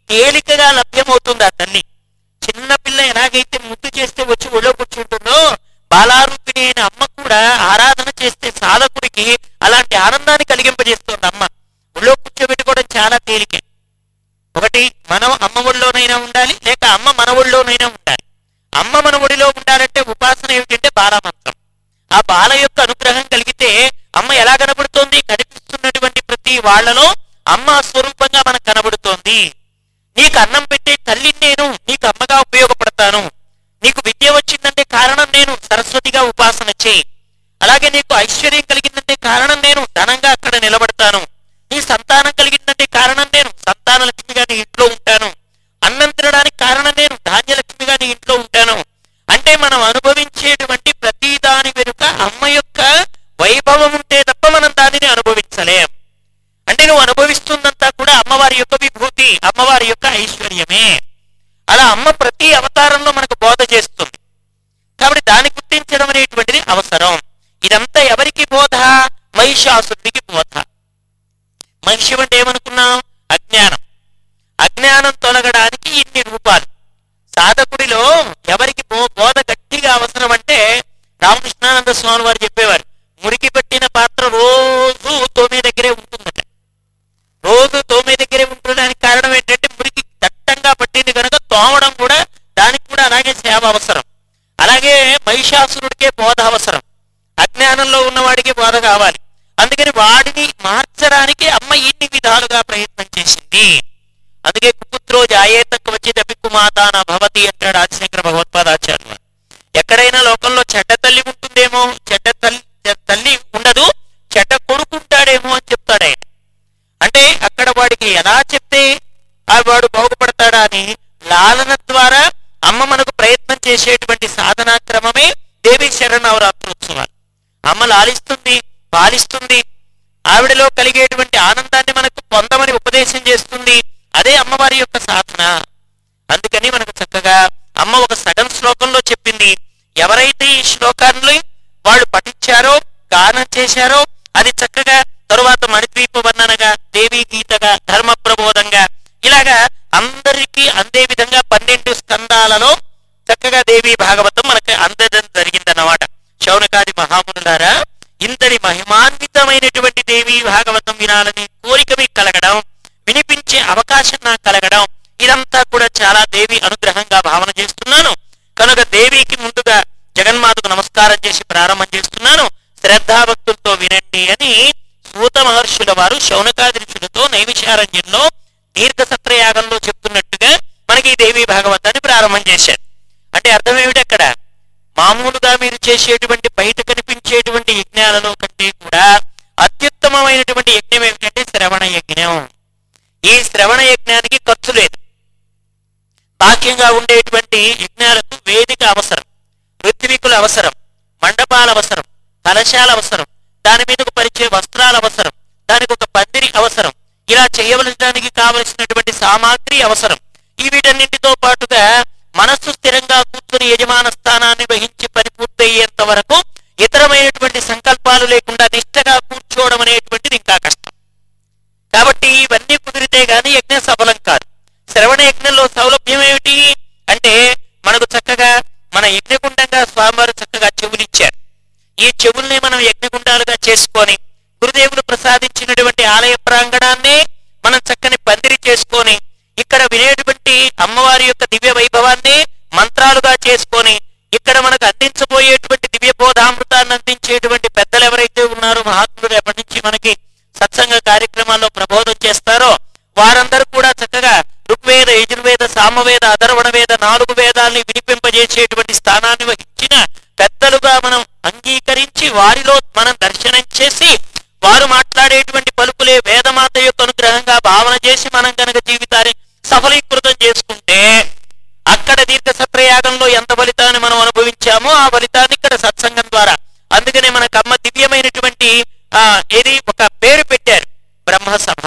తేలికగా లభ్యమవుతుంది ఆ తల్లి చిన్న పిల్ల ఎలాగైతే ముద్దు చేస్తే వచ్చి ఒళ్ళో కూర్చుంటుందో బాలారూపిణి అయిన అమ్మ కూడా ఆరాధన చేస్తే సాధకుడికి అలాంటి ఆనందాన్ని కలిగింపజేస్తుంది అమ్మ ఒళ్ళో కూర్చోబెట్టుకోవడం చాలా తేలికే ఒకటి మనం అమ్మ ఒళ్ళోనైనా ఉండాలి లేక అమ్మ మన ఒళ్ళోనైనా ఉండాలి అమ్మ మన ఒడిలో ఉండాలంటే ఉపాసన ఏమిటంటే బాలమంత్రం ఆ బాల యొక్క అనుగ్రహం కలిగితే అమ్మ ఎలా కనబడుతోంది కనిపిస్తున్నటువంటి ప్రతి వాళ్ళలో అమ్మ స్వరూపంగా మనకు కనబడుతోంది నీకు అన్నం పెట్టే తల్లిని నేను నీకు అమ్మగా ఉపయోగపడతాను నీకు విద్య వచ్చిందంటే కారణం నేను సరస్వతిగా ఉపాసన చేయి అలాగే నీకు ఐశ్వర్యం కలిగిందంటే కారణం నేను ధనంగా అక్కడ నిలబడతాను నీ సంతానం కలిగిందంటే కారణం నేను సంతాన లక్ష్మిగా నీ ఇంట్లో ఉంటాను అన్నం తినడానికి కారణం నేను ధాన్యలక్ష్మిగా నీ ఇంట్లో ఉంటాను అంటే మనం అనుభవించేటువంటి ప్రతి దాని వెనుక అమ్మ యొక్క వైభవం ఉంటే తప్ప మనం దానిని అనుభవించలేం అంటే నువ్వు అనుభవిస్తుందంతా కూడా అమ్మవారి యొక్క విభూతి అమ్మవారి యొక్క ఐశ్వర్యమే అలా అమ్మ ప్రతి అవతారంలో మనకు బోధ చేస్తుంది కాబట్టి దాన్ని గుర్తించడం అనేటువంటిది అవసరం ఇదంతా ఎవరికి బోధ మహిషాసురుడికి బోధ మహిషం అంటే ఏమనుకున్నాం అజ్ఞానం అజ్ఞానం తొలగడానికి ఇన్ని రూపాలు సాధకుడిలో ఎవరికి బో- బోధ గట్టిగా అవసరం అంటే రామకృష్ణానంద స్వామి వారు చెప్పేవారు మురికి పట్టిన పాత్ర రోజు తోమే దగ్గరే ఉంటుందట రోజు తోమే దగ్గరే ఉండడానికి కారణం ఏంటంటే మురికి దట్టంగా పట్టింది కనుక తోమడం కూడా దానికి కూడా అలాగే సేవ అవసరం అలాగే మహిషాసురుడికే బోధ అవసరం అజ్ఞానంలో ఉన్నవాడికి బోధ కావాలి అందుకని వాడిని మార్చడానికి అమ్మ ఇన్ని విధాలుగా ప్రయత్నం చేసింది అందుకే కుపుత్రో జాయేతకు వచ్చి దపిక్కుమాతాన భవతి అంటాడు ఆదిశంకర భగవత్పాదాచార్య వారు. ఎక్కడైనా లోకంలో చెడ్డ తల్లి ఉంటుందేమో చెడ్డ తల్లి తల్లి ఉండదు చెడ్డ కొడుకుంటాడేమో అని చెప్తాడు ఆయన అంటే అక్కడ వాడికి ఎలా చెప్తే ఆ వాడు బాగుపడతాడా అని లాలన ద్వారా అమ్మ మనకు ప్రయత్నం చేసేటువంటి సాధనా క్రమమే దేవి శరణవరాత్రోత్సవాలు అమ్మ లాలిస్తుంది పాలిస్తుంది ఆవిడలో కలిగేటువంటి ఆనందాన్ని మనకు పొందమని ఉపదేశం చేస్తుంది అదే అమ్మవారి యొక్క సాధన అందుకని మనకు చక్కగా అమ్మ ఒక సగం శ్లోకంలో చెప్పింది ఎవరైతే ఈ శ్లోకాన్ని వాళ్ళు పఠించారో గానం చేశారో అది చక్కగా తరువాత మణిద్వీప వర్ణనగా దేవీ గీతగా ధర్మ ప్రబోధంగా ఇలాగా అందరికీ అందే విధంగా పన్నెండు స్కందాలలో చక్కగా దేవి భాగవతం మనకి అందడం జరిగిందన్నమాట శౌనకాది మహామునులారా ఇంతటి మహిమాన్వితమైనటువంటి దేవి భాగవతం వినాలని కోరిక మీకు కలగడం వినిపించే అవకాశం నాకు కలగడం ఇదంతా కూడా చాలా దేవి అనుగ్రహంగా భావన చేస్తున్నాను కనుక దేవికి ముందుగా జగన్మాతకు నమస్కారం చేసి ప్రారంభం చేస్తున్నాను శ్రద్ధాభక్తులతో వినండి అని సూత మహర్షుల వారు శౌనకాది ఋషులతో నైవిశారణ్యంలో దీర్ఘ సత్రయాగంలో చెప్తున్నట్టుగా మనకి ఈ దేవి భాగవతాన్ని ప్రారంభం చేశారు అంటే అర్థం ఏమిటి అక్కడ మామూలుగా మీరు చేసేటువంటి బయట కనిపించేటువంటి యజ్ఞాలలో కంటే కూడా అత్యుత్తమమైనటువంటి యజ్ఞం ఏమిటంటే శ్రవణ యజ్ఞం ఈ శ్రవణ యజ్ఞానికి ఖర్చు లేదు బాహ్యంగా ఉండేటువంటి యజ్ఞాలకు వేదిక అవసరం ఋత్వికులు అవసరం మండపాలు అవసరం కలశాలు అవసరం దాని మీదకు పరిచే వస్త్రాలు అవసరం దానికి ఒక పందిరి అవసరం ఇలా చేయవలసడానికి కావలసినటువంటి సామాగ్రి అవసరం ఈ వీటన్నింటితో పాటుగా మనస్సు స్థిరంగా కూర్చుని యజమాన స్థానాన్ని వహించి పని పూర్తయ్యేంత వరకు ఇతరమైనటువంటి సంకల్పాలు లేకుండా నిష్టగా కూర్చోవడం అనేటువంటిది ఇంకా కష్టం కాబట్టి ఇవన్నీ కుదిరితే గాని యజ్ఞం సఫలం కాదు శ్రవణ యజ్ఞంలో సౌలభ్యం ఏమిటి అంటే మనకు చక్కగా మన యజ్ఞగుండంగా స్వామివారు చక్కగా చెవులిచ్చారు ఈ చెవుల్ని మనం యజ్ఞగుండాలుగా చేసుకొని గురుదేవులు ప్రసాదించినటువంటి ఆలయ ప్రాంగణాన్ని మనం చక్కని పందిరి చేసుకొని ఇక్కడ వినేటువంటి అమ్మవారి యొక్క దివ్య వైభవాన్ని మంత్రాలుగా చేసుకొని ఇక్కడ మనకు అందించబోయేటువంటి దివ్య బోధామృతాన్ని అందించేటువంటి పెద్దలు ఎవరైతే ఉన్నారో మహాత్ములు ఎప్పటి నుంచి మనకి సత్సంగ కార్యక్రమాల్లో ప్రబోధం చేస్తారో వారందరూ కూడా చక్కగా ఋగ్వేద యజుర్వేద సామవేద అధర్వణ వేద నాలుగు వేదాల్ని వినిపింపజేసేటువంటి స్థానాన్ని వహించిన పెద్దలుగా మనం అంగీకరించి వారిలో మనం దర్శనం చేసి వారు మాట్లాడేటువంటి పలుకులే వేదమాత యొక్క అనుగ్రహంగా భావన చేసి మనం కనుక జీవితాన్ని సఫలీకృతం చేసుకుంటే అక్కడ దీర్ఘ సత్రయాగంలో ఎంత ఫలితాన్ని మనం అనుభవించామో ఆ ఫలితాన్ని ఇక్కడ సత్సంగం ద్వారా అందుకనే మనకు అమ్మ దివ్యమైనటువంటి ఆ ఏది ఒక పేరు పెట్టారు బ్రహ్మసభ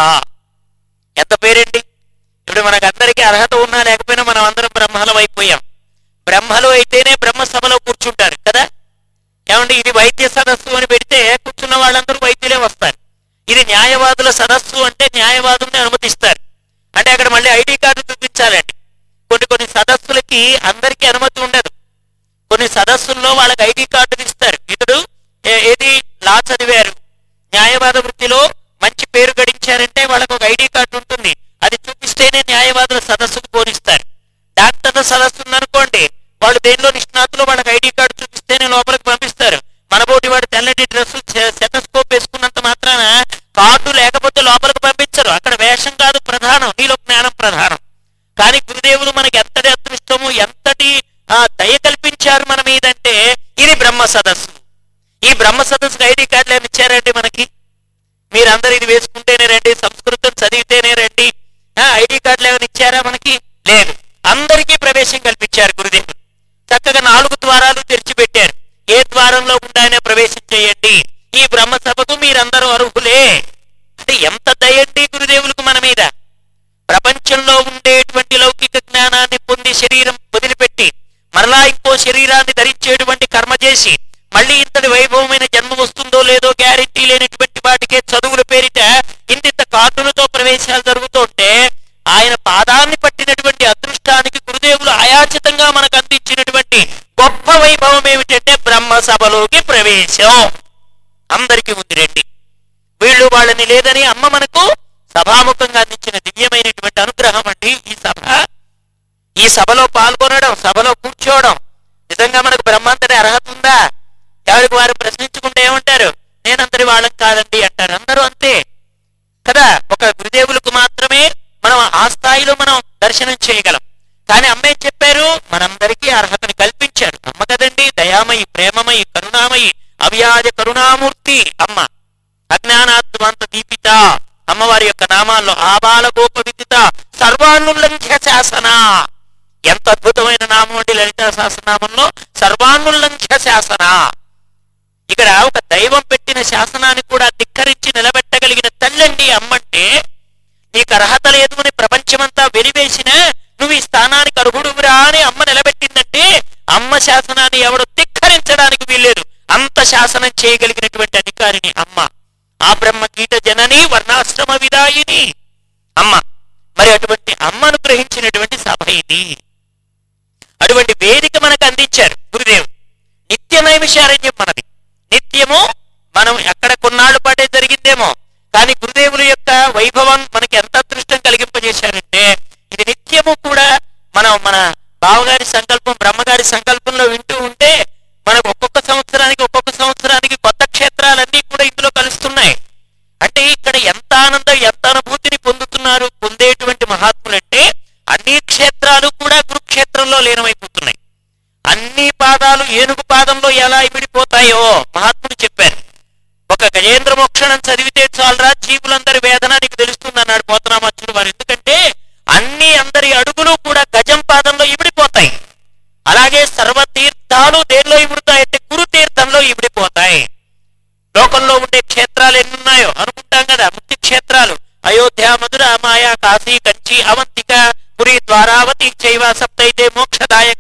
ఎంత పేరేంటి ఇప్పుడు మనకు అందరికీ అర్హత ఉన్నా లేకపోయినా మనం అందరం బ్రహ్మలం అయిపోయాం బ్రహ్మలు అయితేనే బ్రహ్మ సభలో కూర్చుంటారు కదా ఏమంటే ఇది వైద్య సదస్సు అని పెడితే కూర్చున్న వాళ్ళందరూ వైద్యులే వస్తారు ఇది న్యాయవాదుల సదస్సు అంటే న్యాయవాదుల్ని అనుమతిస్తారు అంటే అక్కడ మళ్ళీ ఐడి కార్డు వెళ్ళడానికి అందరికీ అనుమతి ఉండదు కొన్ని సదస్సుల్లో వాళ్ళకి ఐడి కార్డులు ఇస్తారు ఇతడు ఏ- ఏది లా చదివారు న్యాయవాద వృత్తిలో మంచి పేరు గడించారంటే వాళ్ళకు ఒక ఐడి కార్డు ఉంటుంది అది చూపిస్తేనే న్యాయవాదుల సదస్సుకు పోనిస్తారు డాక్టర్ల సదస్సు ఉందనుకోండి వాళ్ళు దేనిలో నిష్ణాతులు వాళ్ళకి ఐడి కార్డు చూపిస్తేనే లోపలికి పంపిస్తారు మనబోటి వాడు తెల్లటి డ్రెస్ సెటస్కోప్ వేసుకున్నంత మాత్రాన కార్డు లేకపోతే లోపలికి పంపించరు అక్కడ వేషం కాదు ప్రధానం నీలో జ్ఞానం ప్రధానం కానీ గురుదేవులు మనకి ఎంతటి అదృష్టము ఎంతటి ఆ, దయ కల్పించారు మన మీదంటే ఇది బ్రహ్మ సదస్సు ఈ బ్రహ్మ సదస్సుకి ఐడి కార్డులు ఏమి ఇచ్చారండి మనకి మీరందరూ ఇది వేసుకుంటేనే రండి సంస్కృతం చదివితేనే రండి ఆ, ఐడి కార్డులు ఏమైనా ఇచ్చారా మనకి లేదు అందరికీ ప్రవేశం కల్పించారు గురుదేవులు చక్కగా నాలుగు ద్వారాలు తెరిచిపెట్టారు ఏ ద్వారంలో ఉండానే ప్రవేశం చేయండి ఈ బ్రహ్మ సభకు మీరందరూ అర్హులే అంటే ఎంత దయండి గురుదేవులకు మన మీద ప్రపంచంలో ఉండేటువంటి లౌకిక జ్ఞానాన్ని పొంది శరీరం వదిలిపెట్టి మరలా ఇంకో శరీరాన్ని ధరించేటువంటి కర్మ చేసి మళ్ళీ ఇంతటి వైభవమైన జన్మ వస్తుందో లేదో గ్యారెంటీ లేనటువంటి వాటికే చదువుల పేరిట ఇంతింత కార్డులతో ప్రవేశాలు జరుగుతుంటే ఆయన పాదాన్ని పట్టినటువంటి అదృష్టానికి గురుదేవులు అయాచితంగా మనకు అందించినటువంటి గొప్ప వైభవం ఏమిటంటే బ్రహ్మ సభలోకి ప్రవేశం అందరికీ ఉంది రండి వీళ్ళు వాళ్ళని లేదని అమ్మ మనకు సభాముఖంగా అందించిన దివ్యమైనటువంటి అనుగ్రహం అండి ఈ సభ ఈ సభలో పాల్గొనడం సభలో కూర్చోవడం నిజంగా మనకు బ్రహ్మాంతరి అర్హత ఉందా ఎవరికి వారు ప్రశ్నించుకుంటే ఏమంటారు నేనంతటి వాళ్ళం కాదండి అంటారు అందరూ అంతే కదా ఒక గురుదేవులకు మాత్రమే మనం ఆ స్థాయిలో మనం దర్శనం చేయగలం కానీ అమ్మ ఏం చెప్పారు మనందరికీ అర్హతను కల్పించారు అమ్మ కదండి దయామయి ప్రేమమయి కరుణామయి అవ్యాజ కరుణామూర్తి అమ్మ అజ్ఞానాత్మంత దీపిత అమ్మవారి యొక్క నామాల్లో ఆబాల గోప విదిత సర్వానుల్లంఘ్య శాసన ఎంత అద్భుతమైన నామం అండి లలితా శాసనామంలో సర్వానుల్లంఘ్య శాసన ఇక్కడ ఒక దైవం పెట్టిన శాసనాన్ని కూడా ధిక్కరించి నిలబెట్టగలిగిన తల్లండి అమ్మంటే నీకు అర్హత లేదు అని ప్రపంచమంతా వెలివేసిన నువ్వు ఈ స్థానానికి అర్హుడురా అని అమ్మ నిలబెట్టిందంటే అమ్మ శాసనాన్ని ఎవడు ధిక్కరించడానికి వీల్లేదు అంత శాసనం చేయగలిగినటువంటి అధికారిని అమ్మ ఆ బ్రహ్మ గీత జనని వర్ణాశ్రమ విదాయిని అమ్మ మరి అటువంటి అమ్మను గ్రహించినటువంటి సభ ఇది అటువంటి వేదిక మనకు అందించారు గురుదేవుడు నిత్య నైమిషారణ్యం మనది నిత్యము మనం ఎక్కడ కొన్నాళ్ళు పాటే జరిగిందేమో కానీ గురుదేవుల యొక్క వైభవం మనకి ఎంత అదృష్టం కలిగింపజేశారంటే ఇది నిత్యము కూడా మనం మన బావగారి సంకల్పం బ్రహ్మగారి సంకల్పంలో వింటూ ఉంటే మనకు ఒక్కొక్క సంవత్సరానికి ఒక్కొక్క సంవత్సరానికి కొత్త క్షేత్రాలన్నీ కూడా ఇందులో కలుస్తున్నాయి అంటే ఇక్కడ ఎంత ఆనందం ఎంత అనుభూతిని పొందుతున్నారు పొందేటువంటి మహాత్ములంటే అన్ని క్షేత్రాలు కూడా కురుక్షేత్రంలో లీనమైపోతున్నాయి అన్ని పాదాలు ఏనుగు పాదంలో ఎలా ఇమిడిపోతాయో మహాత్ముడు చెప్పారు ఒక గజేంద్ర మోక్షణం చదివితే చాలరా జీవులందరి వేదన నీకు తెలుస్తుంది అన్నాడు పోతనామచ్చుడు వారు ఎందుకంటే అన్ని అందరి అడుగులు కూడా గజం పాదంలో ఇమిడిపోతాయి అలాగే సర్వ తీర్థాలు దేనిలో ఇమిడుతాయంటే కురు తీర్థంలో ఇమిడిపోతాయి లోకంలో ఉండే క్షేత్రాలు ఎన్ని ఉన్నాయో అనుకుంటాం కదా ముక్తి క్షేత్రాలు అయోధ్య మధుర మాయా కాశీ కంచి అవంతిక పురి ద్వారావతి చైవ సప్తైతే మోక్షదాయక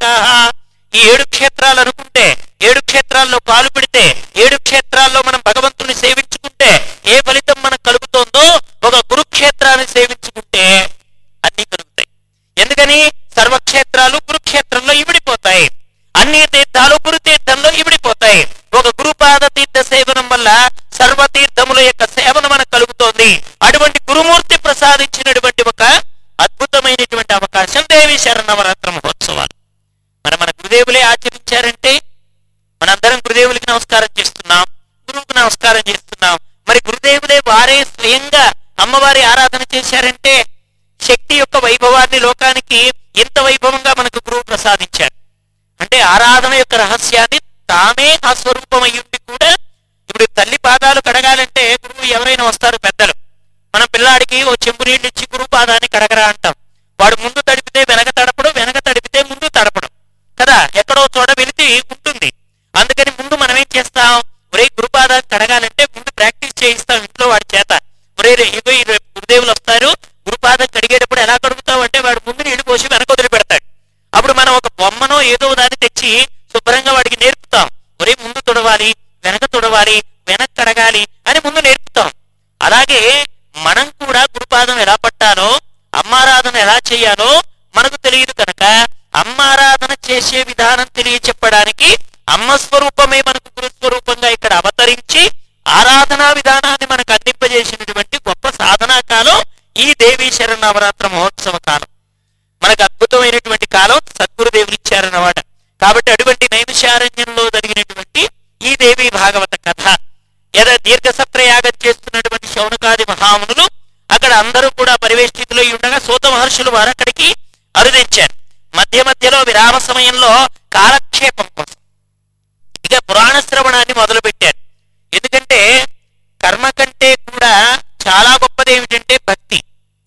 ఈ ఏడు క్షేత్రాలు అనుకుంటే ఏడు క్షేత్రాల్లో పాలు పెడితే ఏడు క్షేత్రాల్లో మనం భగవంతుని సేవించుకుంటే ఏ ఫలితం మనకు కలుగుతోందో ఒక కురుక్షేత్రాన్ని సేవించుకుంటే అన్ని కలుగుతాయి ఎందుకని సర్వక్షేత్రాలు కురుక్షేత్రంలో ఇమిడిపోతాయి అన్ని తీర్థాలు గురు తీర్థంలో ఇమిడిపోతాయి ఒక గురుపాద తీర్థ సేవనం వల్ల సర్వ తీర్థముల యొక్క సేవన మనకు కలుగుతోంది అటువంటి గురుమూర్తి ప్రసాదించినటువంటి ఒక అద్భుతమైనటువంటి అవకాశం దేవి శరణవరాత్ర మహోత్సవాలు మరి మన గురుదేవులే ఆచరించారంటే మనందరం గురుదేవులకి నమస్కారం చేస్తున్నాం గురువుకు నమస్కారం చేస్తున్నాం మరి గురుదేవులే వారే స్వయంగా అమ్మవారి ఆరాధన చేశారంటే శక్తి యొక్క వైభవాన్ని లోకానికి ఇంత వైభవంగా మనకు గురువు ప్రసాదించారు అంటే ఆరాధన యొక్క రహస్యాన్ని తామే ఆ స్వరూపం అయ్యుండి కూడా ఇప్పుడు తల్లి పాదాలు కడగాలంటే గురువు ఎవరైనా వస్తారు పెద్దలు మన పిల్లాడికి ఓ చెంబు నీళ్ళు ఇచ్చి గురువు పాదాన్ని కడగరా అంటాం వాడు ముందు తడిపితే వెనక తడపడం వెనక తడిపితే ముందు తడపడం కదా ఎక్కడో చోట వెలితి ఉంటుంది అందుకని ముందు మనం ఏం చేస్తాం ఒరే గురుపాదాన్ని కడగాలంటే ముందు ప్రాక్టీస్ చేయిస్తాం ఇంట్లో వాడి చేత ఒరే రే- ఇగో ఈ రేపు గురుదేవులు వస్తారు గురుపాదం కడిగేటప్పుడు ఎలా కడుగుతావు అంటే వాడు ముందు నీళ్లు పోసి వెనక వదిలి పెడతాడు అప్పుడు మనం ఒక బొమ్మనో ఏదో దాన్ని తెచ్చి శుభ్రంగా వాడికి నేర్పుతాం ఒరే ముందు తుడవాలి వెనక తుడవాలి వెనక కడగాలి అని ముందు నేర్పుతాం అలాగే మనం కూడా గురుపాదం ఎలా పట్టాలో అమ్మారాధన ఎలా చేయాలో మనకు తెలియదు కనుక అమ్మ ఆరాధన చేసే విధానం తెలియచెప్పడానికి అమ్మ స్వరూపమే మనకు గురు స్వరూపంగా ఇక్కడ అవతరించి ఆరాధనా విధానాన్ని మనకు అందింపజేసినటువంటి గొప్ప సాధనా కాలం ఈ దేవీ శరణవరాత్ర మహోత్సవ కాలం మనకు అద్భుతమైనటువంటి కాలం సద్గురుదేవులు ఇచ్చారన్నమాట కాబట్టి అటువంటి నైమిషారణ్యంలో జరిగినటువంటి ఈ దేవి భాగవత కథ ఏదో దీర్ఘ సత్రయాగం చేస్తున్నటువంటి శౌనకాది మహామునులు అక్కడ అందరూ కూడా పరివేష్టితులు అయి ఉండగా సూత మహర్షులు వారు అక్కడికి అరుదించారు మధ్య మధ్యలో విరామ సమయంలో కాలక్షేపం కోసం ఇక పురాణ శ్రవణాన్ని మొదలు పెట్టారు ఎందుకంటే కర్మ కంటే కూడా చాలా గొప్పది ఏమిటంటే భక్తి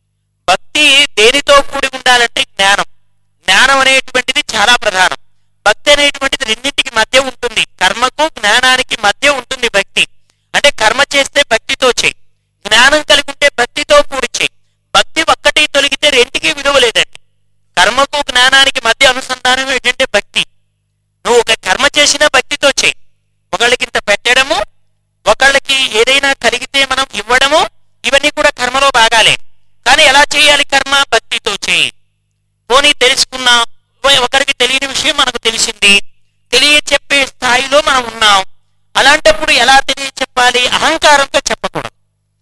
భక్తి దేనితో కూడి ఉండాలంటే జ్ఞానం జ్ఞానం అనేటువంటిది చాలా ప్రధానం భక్తి అనేటువంటిది రెండింటికి మధ్య ఉంటుంది కర్మకు జ్ఞానానికి మధ్య ఉంటుంది భక్తి అంటే కర్మ చేస్తే భక్తితో చేయి జ్ఞానం కలిగి ఉంటే భక్తితో కూడి చేయి భక్తి ఒక్కటి తొలగితే రెంటికి విలువ లేదండి కర్మకు జ్ఞానానికి మధ్య అనుసంధానం ఏంటంటే భక్తి నువ్వు ఒక కర్మ చేసినా భక్తితో చేయి ఒకళ్ళకి ఇంత పెట్టడము ఒకళ్ళకి ఏదైనా కలిగితే మనం ఇవ్వడము ఇవన్నీ కూడా కర్మలో భాగాలే కానీ ఎలా చేయాలి కర్మ భక్తితో చేయి పోనీ తెలుసుకున్నాం ఓ- ఒకరికి తెలియని విషయం మనకు తెలిసింది తెలియ చెప్పే స్థాయిలో మనం ఉన్నాం అలాంటప్పుడు ఎలా తెలియ చెప్పాలి అహంకారంతో చెప్పకూడదు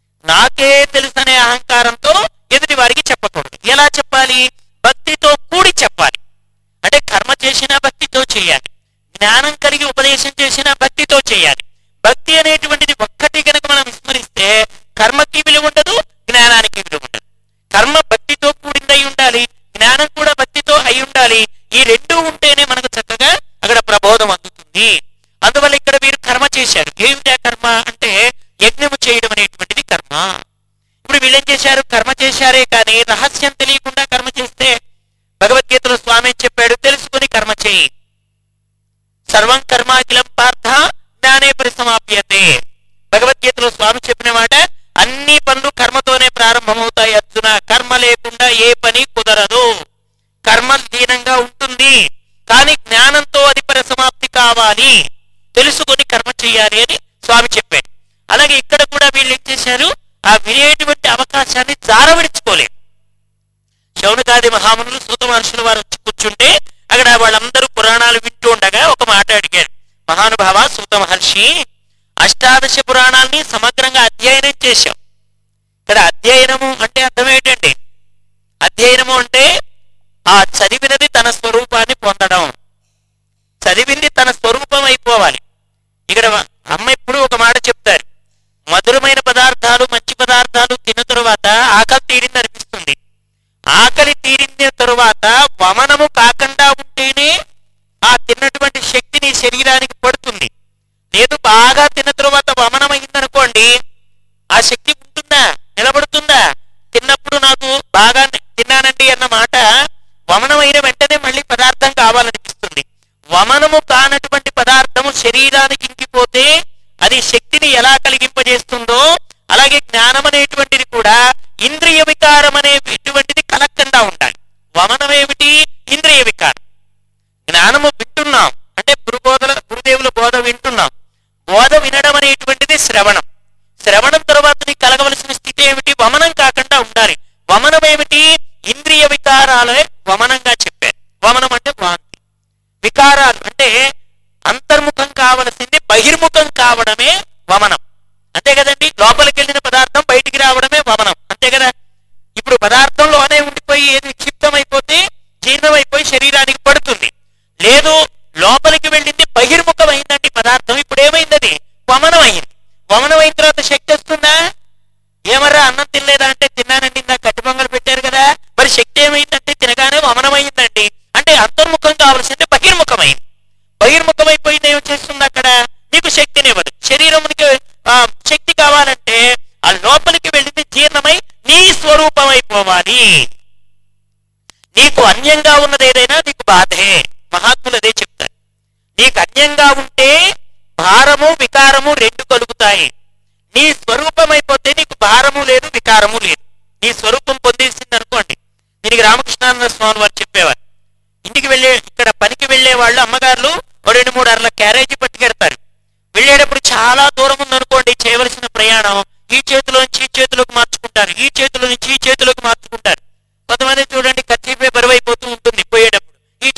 నాకే తెలుసనే అహంకారంతో ఎదుటి వారికి చెప్పకూడదు ఎలా చెప్పాలి భక్తితో కూడి చెప్పాలి అంటే కర్మ చేసిన భక్తితో చేయాలి జ్ఞానం కలిగి ఉపదేశం చేసిన భక్తితో చేయాలి భక్తి అనేటువంటిది ఒక్కటి కనుక మనం విస్మరిస్తే కర్మకి విలువ ఉండదు జ్ఞానానికి విలువ ఉండదు కర్మ భక్తితో కూడిందై ఉండాలి జ్ఞానం కూడా భక్తితో అయి ఉండాలి ఈ రెండు ఉంటేనే మనకు చక్కగా అక్కడ ప్రబోధం అందుతుంది అందువల్ల ఇక్కడ వీరు కర్మ చేశారు ఏమిటి ఆ కర్మ అంటే యజ్ఞము చేయడం అనేటువంటిది కర్మ ఇప్పుడు వీళ్ళేం చేశారు కర్మ చేశారే కానీ రహస్యం తెలియకుండా కర్మ చేస్తే భగవద్గీతలో స్వామి ఏం చెప్పాడు తెలుసుకుని కర్మ చేయి సర్వం కర్మాఖిలం పార్థ జ్ఞానే పరిసమాప్యతే భగవద్గీతలో స్వామి చెప్పిన మాట అన్ని పనులు కర్మతోనే ప్రారంభమవుతాయి అర్జున కర్మ లేకుండా ఏ పని కుదరదు కర్మ లీనంగా ఉంటుంది కానీ జ్ఞానంతో అది పరిసమాప్తి కావాలి తెలుసుకొని కర్మ చేయాలి అని స్వామి చెప్పాడు అలాగే ఇక్కడ కూడా వీళ్ళు ఏం చేశారు ఆ వినేటువంటి అవకాశాన్ని జారవిడుచుకోలేదు శౌనకాది మహామునులు సూత మహర్షులు వారు వచ్చి కూర్చుంటే అక్కడ వాళ్ళందరూ పురాణాలు వింటూ ఉండగా ఒక మాట అడిగారు మహానుభావ సూత మహర్షి అష్టాదశ పురాణాల్ని సమగ్రంగా అధ్యయనం చేశాం ఇక్కడ అధ్యయనము అంటే అర్థం ఏంటండి అధ్యయనము అంటే ఆ చదివినది తన స్వరూపాన్ని పొందడం చదివింది తన స్వరూపం అయిపోవాలి ఇక్కడ అమ్మ ఎప్పుడు ఒక మాట చెప్తారు మధురమైన పదార్థాలు మంచి పదార్థాలు తిన్న తరువాత ఆకలి తీరింది అనిపిస్తుంది ఆకలి తీరిన తరువాత వమనము కాకుండా ఉంటేనే ఆ తిన్నటువంటి శక్తి నీ శరీరానికి పడుతుంది లేదు బాగా తిన్న తరువాత వమనం అయిందనుకోండి ఆ శక్తి ఉంటుందా నిలబడుతుందా తిన్నప్పుడు నాకు బాగా తిన్నానండి అన్న మాట వమనమైన వెంటనే మళ్ళీ పదార్థం కావాలనిపిస్తుంది వమనము కానటువంటి పదార్థము శరీరానికి ఇంకిపోతే అది శక్తిని ఎలా కలిగింపజేస్తుందో అలాగే జ్ఞానం అనేటువంటిది కూడా ఇంద్రియ వికారం అనేటువంటిది కలగకుండా ఉండాలి వమనం ఏమిటి ఇంద్రియ వికారం జ్ఞానము వింటున్నాం అంటే గురుబోధన గురుదేవుల బోధ వింటున్నాం బోధ వినడం అనేటువంటిది శ్రవణం శ్రవణం తర్వాత నీకు కలగవలసిన స్థితి ఏమిటి వమనం కాకుండా ఉండాలి వమనం ఏమిటి ఇంద్రియ వికారాలే వమనంగా చెప్పారు వమనం అంటే వాంతి వికారాలు అంటే అంతర్ముఖం కావలసింది బహిర్ముఖం కావడమే వమనం అంతే కదండి లోపలికి వెళ్ళిన పదార్థం బయటికి రావడమే వమనం అంతే కదా ఇప్పుడు పదార్థంలోనే ఉండిపోయి ఏది విక్షిప్తం అయిపోతే జీర్ణం అయిపోయి శరీరానికి పడుతుంది లేదు లోపలికి వెళ్ళింది బహిర్ముఖం అయిందండి పదార్థం ఇప్పుడు ఏమైంది అది వమనం అయింది వమనం అయిన తర్వాత శక్తి వస్తుందా ఏమర్రా అన్నం తినలేదా అంటే తిన్నానండి ఇందాక కట్టి పొంగలు పెట్టారు కదా మరి శక్తి ఏమైందంటే తినగానే వమనమైందండి అంటే అంతర్ముఖం కావాల్సింది బహిర్ముఖమైంది బహిర్ముఖమైపోయింది ఏం చేస్తుంది అక్కడ నీకు శక్తినివ్వదు శరీరమునికి ఆ, శక్తి కావాలంటే ఆ లోపలికి వెళ్ళింది జీర్ణమై నీ స్వరూపమైపోవాలి నీకు అన్యంగా ఉన్నది ఏదైనా నీకు బాధే మహాత్ములు అదే చెప్తారు నీకు అన్యంగా ఉంటే భారము వికారము రెండు కలుగుతాయి నీ స్వరూపం అయిపోతే నీకు భారము లేదు వికారము లేదు నీ స్వరూపం పొందేసింది అనుకోండి దీనికి రామకృష్ణానంద స్వామి వారు చెప్పేవారు ఇంటికి వెళ్ళే ఇక్కడ పనికి వెళ్ళే వాళ్ళు అమ్మగారులు ఓ రెండు మూడు అరల క్యారేజీ పట్టుకెడతారు వెళ్ళేటప్పుడు చాలా దూరం ఉందనుకోండి చేయవలసిన ప్రయాణం ఈ చేతిలో నుంచి ఈ చేతిలోకి మార్చుకుంటారు ఈ చేతిలో నుంచి ఈ చేతిలోకి మార్చుకుంటారు కొంతమంది చూడండి ఖర్చీపే బరువు అయిపోతూ ఉంటుంది పోయేటప్పుడు ఈ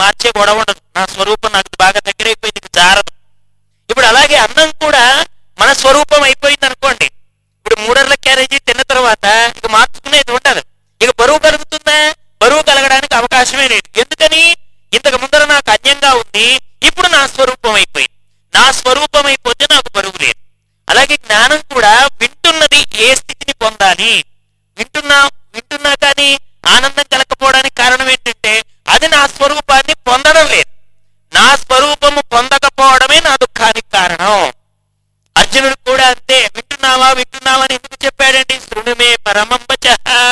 మార్చే గొడవ ఉండదు నా స్వరూపం నాకు బాగా దగ్గరైపోయింది ఇక జారదు ఇప్పుడు అలాగే అన్నం కూడా మన స్వరూపం అయిపోయింది అనుకోండి ఇప్పుడు మూడర్ల క్యారేజీ తిన్న తర్వాత ఇక మార్చుకునేది ఉండదు ఇక బరువు కలుగుతుందా బరువు కలగడానికి అవకాశమే లేదు ఎందుకని ఇంతకు ముందర నాకు అన్యంగా ఉంది ఇప్పుడు నా స్వరూపం అయిపోయింది నా స్వరూపం అయిపోతే నాకు బరువు లేదు అలాగే జ్ఞానం కూడా వింటున్నది ఏ స్థితిని పొందాలి వింటున్నా వింటున్నా కానీ ఆనందం కలకపోవడానికి కారణం ఏంటంటే అది నా స్వరూపాన్ని పొందడం లేదు నా స్వరూపము పొందకపోవడమే నా దుఃఖానికి కారణం అర్జునుడు కూడా అంతే వింటున్నావా వింటున్నావా అని ఎందుకు చెప్పాడండి శృణుమే పరమంబచ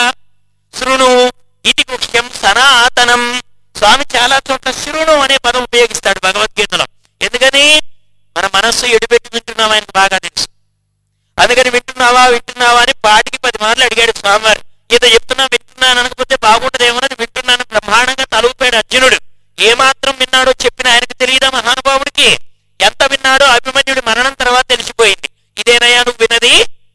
శృణు ఇది ముఖ్యం సనాతనం స్వామి చాలా చోట్ల శృణు అనే పదం ఉపయోగిస్తాడు భగవద్గీతలో ఎందుకని మన మనస్సు ఎడిపెట్టి వింటున్నాం ఆయనకు బాగా తెలుసు అందుకని వింటున్నావా వింటున్నావా అని పాటికి పది మార్లు అడిగాడు స్వామివారు ఏదో చెప్తున్నా వింటున్నాను అనకపోతే బాగుండదేమోనని వింటున్నాను బ్రహ్మాండంగా తలుపాడు అర్జునుడు ఏమాత్రం విన్నాడో చెప్పిన ఆయనకు తెలియదా మహానుభావుడికి ఎంత విన్నాడో అభిమన్యుడి మరణం తర్వాత తెలిసిపోయింది ఇదేనయ్యా నువ్వు విన్నది